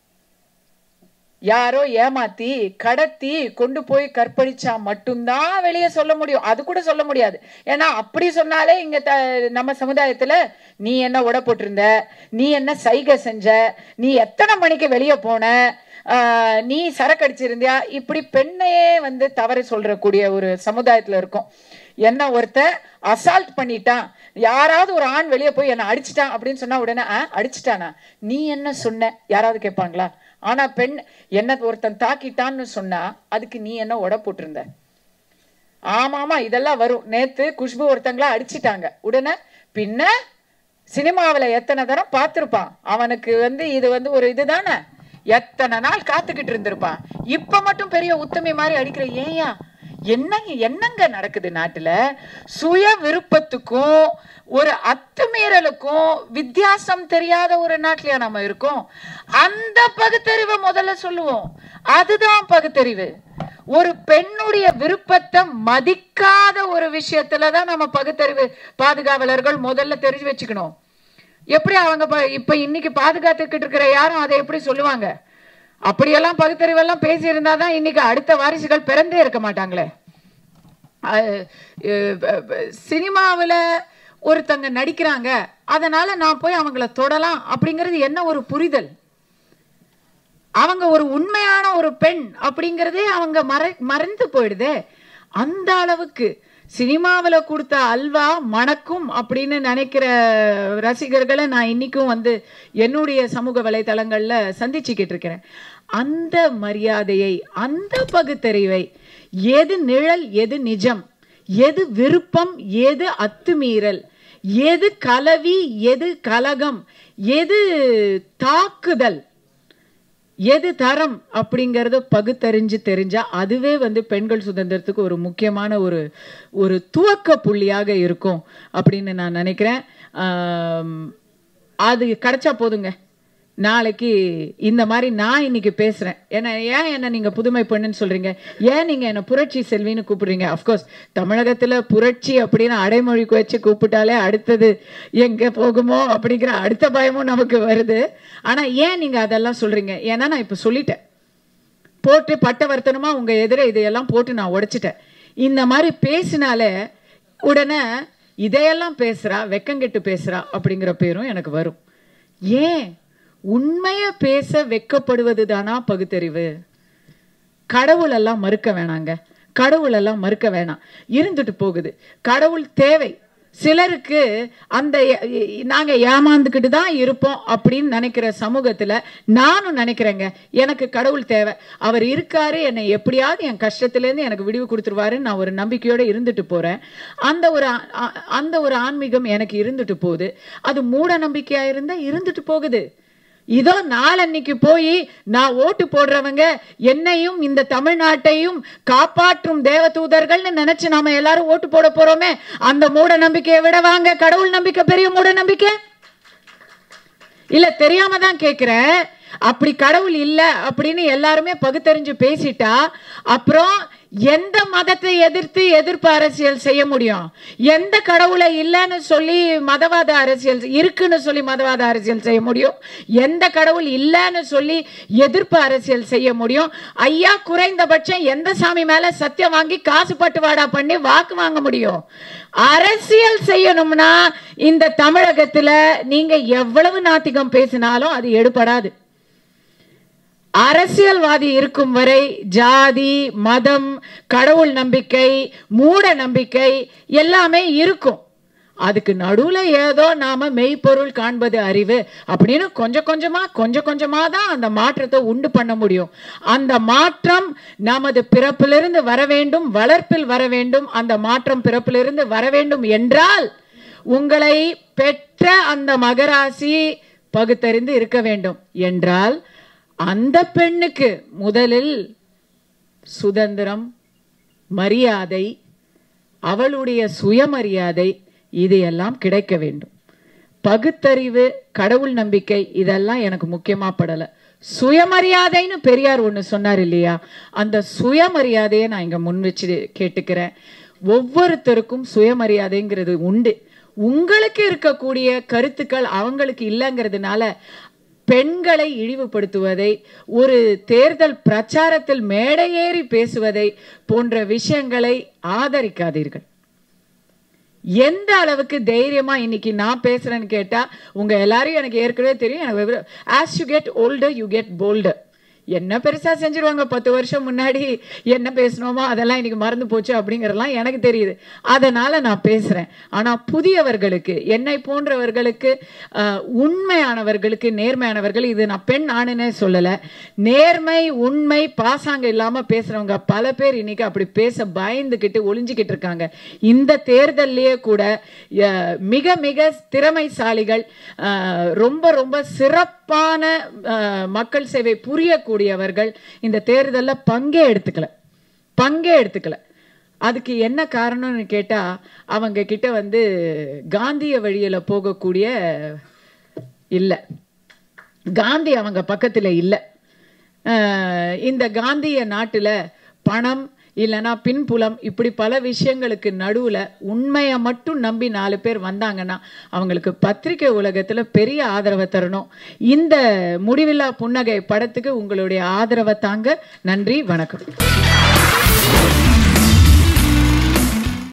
யாரோ ஏமாத்தி கடத்தி கொண்டு போய் கற்பழிச்சா மட்டும்தான் வெளியே சொல்ல முடியும் அது கூட சொல்ல முடியாது ஏன்னா அப்படி சொன்னாலே இங்க த- நம்ம சமுதாயத்துல நீ என்ன உட போட்டிருந்த நீ என்ன சைகை செஞ்ச நீ எத்தனை மணிக்கு வெளியே போன ஆஹ், நீ சரக்கு அடிச்சிருந்தியா இப்படி பெண்ணையே வந்து தவறு சொல்றக்கூடிய ஒரு சமுதாயத்துல இருக்கும் என்ன ஒருத்தன் அசால்ட் பண்ணிட்டான் யாராவது ஒரு ஆண் வெளியே போய் என்ன அடிச்சிட்டான் அப்படின்னு சொன்னா உடனே "ஆ, அடிச்சிட்டானா நீ என்ன சொன்ன யாராவது கேட்பாங்களா ஆனா பெண் என்ன ஒருத்தன் தாக்கிட்டான்னு சொன்னா அதுக்கு நீ என்ன உட போட்டிருந்த ஆமா ஆமா இதெல்லாம் வரும் நேத்து குஷ்பு ஒருத்தங்களா அடிச்சிட்டாங்க உடனே பின்ன சினிமாவுல எத்தனை தரம் பார்த்திருப்பான் அவனுக்கு வந்து இது வந்து ஒரு இதுதானே எத்தனை நாள் காத்துக்கிட்டு இருந்திருப்பான் இப்ப மட்டும் பெரிய உத்தமி மாதிரி அடிக்கிற ஏயா என்னங்க என்னங்க நடக்குது நாட்டுல சுய விருப்பத்துக்கும் ஒரு அத்துமீறலுக்கும் வித்தியாசம் தெரியாத ஒரு நாட்டிலயா நம்ம இருக்கோம் அந்த பகுத்தறிவை முதல்ல சொல்லுவோம் அதுதான் பகுத்தறிவு ஒரு பெண்ணுடைய விருப்பத்தை மதிக்காத ஒரு விஷயத்துல தான் நம்ம பகுத்தறிவு பாதுகாவலர்கள் முதல்ல தெரிஞ்சு வச்சுக்கணும் எப்படி அவங்க ப- இப்ப இன்னைக்கு பாதுகாத்துக்கிட்டு இருக்கிற யாரும் அதை எப்படி சொல்லுவாங்க அப்படியெல்லாம் பகுத்தறிவெல்லாம் பேசி இருந்தாதான் இன்னைக்கு அடுத்த வாரிசுகள் பிறந்தே இருக்க மாட்டாங்களே சினிமாவில் ஒருத்தங்க நடிக்கிறாங்க அதனால நான் போய் அவங்கள தொடலாம் அப்படிங்கிறது என்ன ஒரு புரிதல் அவங்க ஒரு உண்மையான ஒரு பெண் அப்படிங்கிறதே அவங்க மற மறந்து போயிடுதே அந்த அளவுக்கு சினிமாவில் கொடுத்த அல்வா மணக்கும் அப்படின்னு நினைக்கிற ரசிகர்களை நான் இன்னைக்கும் வந்து என்னுடைய சமூக வலைதளங்களில் சந்திச்சுக்கிட்டு இருக்கிறேன் அந்த மரியாதையை அந்த பகுத்தறிவை எது நிழல் எது நிஜம் எது விருப்பம் எது அத்துமீறல் எது கலவி எது கலகம் எது தாக்குதல் எது தரம் அப்படிங்கிறத பகுத்தறிஞ்சு தெரிஞ்சா அதுவே வந்து பெண்கள் சுதந்திரத்துக்கு ஒரு முக்கியமான ஒரு ஒரு துவக்க புள்ளியாக இருக்கும் அப்படின்னு நான் நினைக்கிறேன் ஆம், அது கிடைச்சா போதுங்க நாளைக்கு இந்த மாதிரி நான் இன்னைக்கு பேசுறேன் ஏன்னா ஏன் என்ன நீங்க புதுமை பெண்ணுன்னு சொல்றீங்க ஏன் நீங்க என்ன புரட்சி செல்வின்னு கூப்பிடுறீங்க அஃப்கோர்ஸ் தமிழகத்துல புரட்சி அப்படின்னு அடைமொழிக்கு வச்சு கூப்பிட்டாலே அடுத்தது எங்க போகுமோ அப்படிங்கிற அடுத்த பயமும் நமக்கு வருது ஆனா ஏன் நீங்க அதெல்லாம் சொல்றீங்க ஏன்னா நான் இப்ப சொல்லிட்டேன் போட்டு பட்டவர்த்தனமா உங்க எதிர இதையெல்லாம் போட்டு நான் உடைச்சிட்டேன் இந்த மாதிரி பேசினாலே உடனே இதையெல்லாம் பேசுறா வெக்கங்கெட்டு பேசுறா அப்படிங்கிற பேரும் எனக்கு வரும் ஏன் உண்மையை பேச வெக்கப்படுவது தானா பகுத்தறிவு கடவுள் எல்லாம் மறுக்க வேணாங்க கடவுள் எல்லாம் மறுக்க வேணாம் இருந்துட்டு போகுது கடவுள் தேவை சிலருக்கு அந்த எ- எ- நாங்க ஏமாந்துக்கிட்டு தான் இருப்போம் அப்படின்னு நினைக்கிற சமூகத்துல நானும் நினைக்கிறேங்க எனக்கு கடவுள் தேவை அவர் இருக்காரு என்னை எப்படியாவது என் கஷ்டத்திலேருந்து எனக்கு விடிவு கொடுத்துருவாருன்னு நான் ஒரு நம்பிக்கையோட இருந்துட்டு போறேன் அந்த ஒரு ஆ- ஆ- அந்த ஒரு ஆன்மீகம் எனக்கு இருந்துட்டு போகுது அது மூட நம்பிக்கையா இருந்தா இருந்துட்டு போகுது இதோ நாளன்னைக்கு போய் நான் ஓட்டு போடுறவங்க என்னையும் இந்த தமிழ்நாட்டையும் காப்பாற்றும் தேவதூதர்கள்னு நினைச்சு நாம எல்லாரும் ஓட்டு போட போறோமே அந்த மூட நம்பிக்கையை விட வாங்க கடவுள் நம்பிக்கை பெரிய மூட நம்பிக்கை இல்ல தெரியாம தான் கேக்குறேன் அப்படி கடவுள் இல்ல அப்படின்னு எல்லாருமே பகுத்தறிஞ்சு பேசிட்டா அப்புறம் எந்த மதத்தை எதிர்த்து எதிர்ப்பு அரசியல் செய்ய முடியும் எந்த கடவுளை இல்லைன்னு சொல்லி மதவாத அரசியல் இருக்குன்னு சொல்லி மதவாத அரசியல் செய்ய முடியும் எந்த கடவுள் இல்லைன்னு சொல்லி எதிர்ப்பு அரசியல் செய்ய முடியும் ஐயா குறைந்தபட்சம் எந்த சாமி மேல சத்தியம் வாங்கி காசு பட்டுவாடா பண்ணி வாக்கு வாங்க முடியும் அரசியல் செய்யணும்னா இந்த தமிழகத்துல நீங்க எவ்வளவு நாத்திகம் பேசினாலும் அது எடுபடாது அரசியல்வாதி இருக்கும் வரை ஜாதி மதம் கடவுள் நம்பிக்கை மூட நம்பிக்கை எல்லாமே இருக்கும் அதுக்கு நடுவுல ஏதோ நாம மெய்ப்பொருள் காண்பது அறிவு அப்படின்னு கொஞ்சம் கொஞ்சமா கொஞ்சம் கொஞ்சமா தான் அந்த மாற்றத்தை உண்டு பண்ண முடியும் அந்த மாற்றம் நமது பிறப்பிலிருந்து வர வேண்டும் வளர்ப்பில் வர வேண்டும் அந்த மாற்றம் பிறப்பிலிருந்து வர வேண்டும் என்றால் உங்களை பெற்ற அந்த மகராசி பகுத்தறிந்து இருக்க வேண்டும் என்றால் அந்த பெண்ணுக்கு முதலில் சுதந்திரம் மரியாதை அவளுடைய சுயமரியாதை இது எல்லாம் கிடைக்க வேண்டும் பகுத்தறிவு கடவுள் நம்பிக்கை இதெல்லாம் எனக்கு முக்கியமா படல சுயமரியாதைன்னு பெரியார் ஒண்ணு சொன்னார் இல்லையா அந்த சுயமரியாதையை நான் இங்க முன் வச்சு கேட்டுக்கிறேன் ஒவ்வொருத்தருக்கும் சுயமரியாதைங்கிறது உண்டு உங்களுக்கு இருக்கக்கூடிய கருத்துக்கள் அவங்களுக்கு இல்லைங்கிறதுனால பெண்களை இழிவுபடுத்துவதை ஒரு தேர்தல் பிரச்சாரத்தில் மேடையேறி பேசுவதை போன்ற விஷயங்களை ஆதரிக்காதீர்கள் எந்த அளவுக்கு தைரியமா இன்னைக்கு நான் பேசுறேன்னு கேட்டா உங்க எல்லாரையும் எனக்கு ஏற்கனவே தெரியும் எனக்கு as you get older you get bolder என்ன பெருசா செஞ்சிருவாங்க பத்து வருஷம் முன்னாடி என்ன பேசணுமோ அதெல்லாம் இன்னைக்கு மறந்து போச்சு அப்படிங்கறதெல்லாம் எனக்கு தெரியுது அதனால நான் பேசுறேன் ஆனா புதியவர்களுக்கு என்னை போன்றவர்களுக்கு ஆஹ், உண்மையானவர்களுக்கு நேர்மையானவர்கள் இது நான் பெண் ஆணுன்னே சொல்லல நேர்மை உண்மை பாசாங்க இல்லாம பேசுறவங்க பல பேர் இன்னைக்கு அப்படி பேச பயந்துகிட்டு ஒளிஞ்சுக்கிட்டு இருக்காங்க இந்த தேர்தல்லையே கூட அஹ், மிக மிக திறமைசாலிகள் அஹ், ரொம்ப ரொம்ப சிறப்பான அஹ், மக்கள் சேவை புரியக்கூடியவர்கள் இந்த தேர்தலில் பங்கே எடுத்துக்கல பங்கே எடுத்துக்கல அதுக்கு என்ன காரணம்னு கேட்டா அவங்க கிட்ட வந்து காந்திய வழியில போகக்கூடிய இல்லை காந்தி அவங்க பக்கத்துல இல்லை அஹ் இந்த காந்திய நாட்டுல பணம் இல்லைன்னா பின்புலம் இப்படி பல விஷயங்களுக்கு நடுவுல உண்மையை மட்டும் நம்பி நாலு பேர் வந்தாங்கன்னா அவங்களுக்கு பத்திரிகை உலகத்துல பெரிய ஆதரவை தரணும் இந்த முடிவில்லா புன்னகை படத்துக்கு உங்களுடைய ஆதரவை தாங்க நன்றி வணக்கம்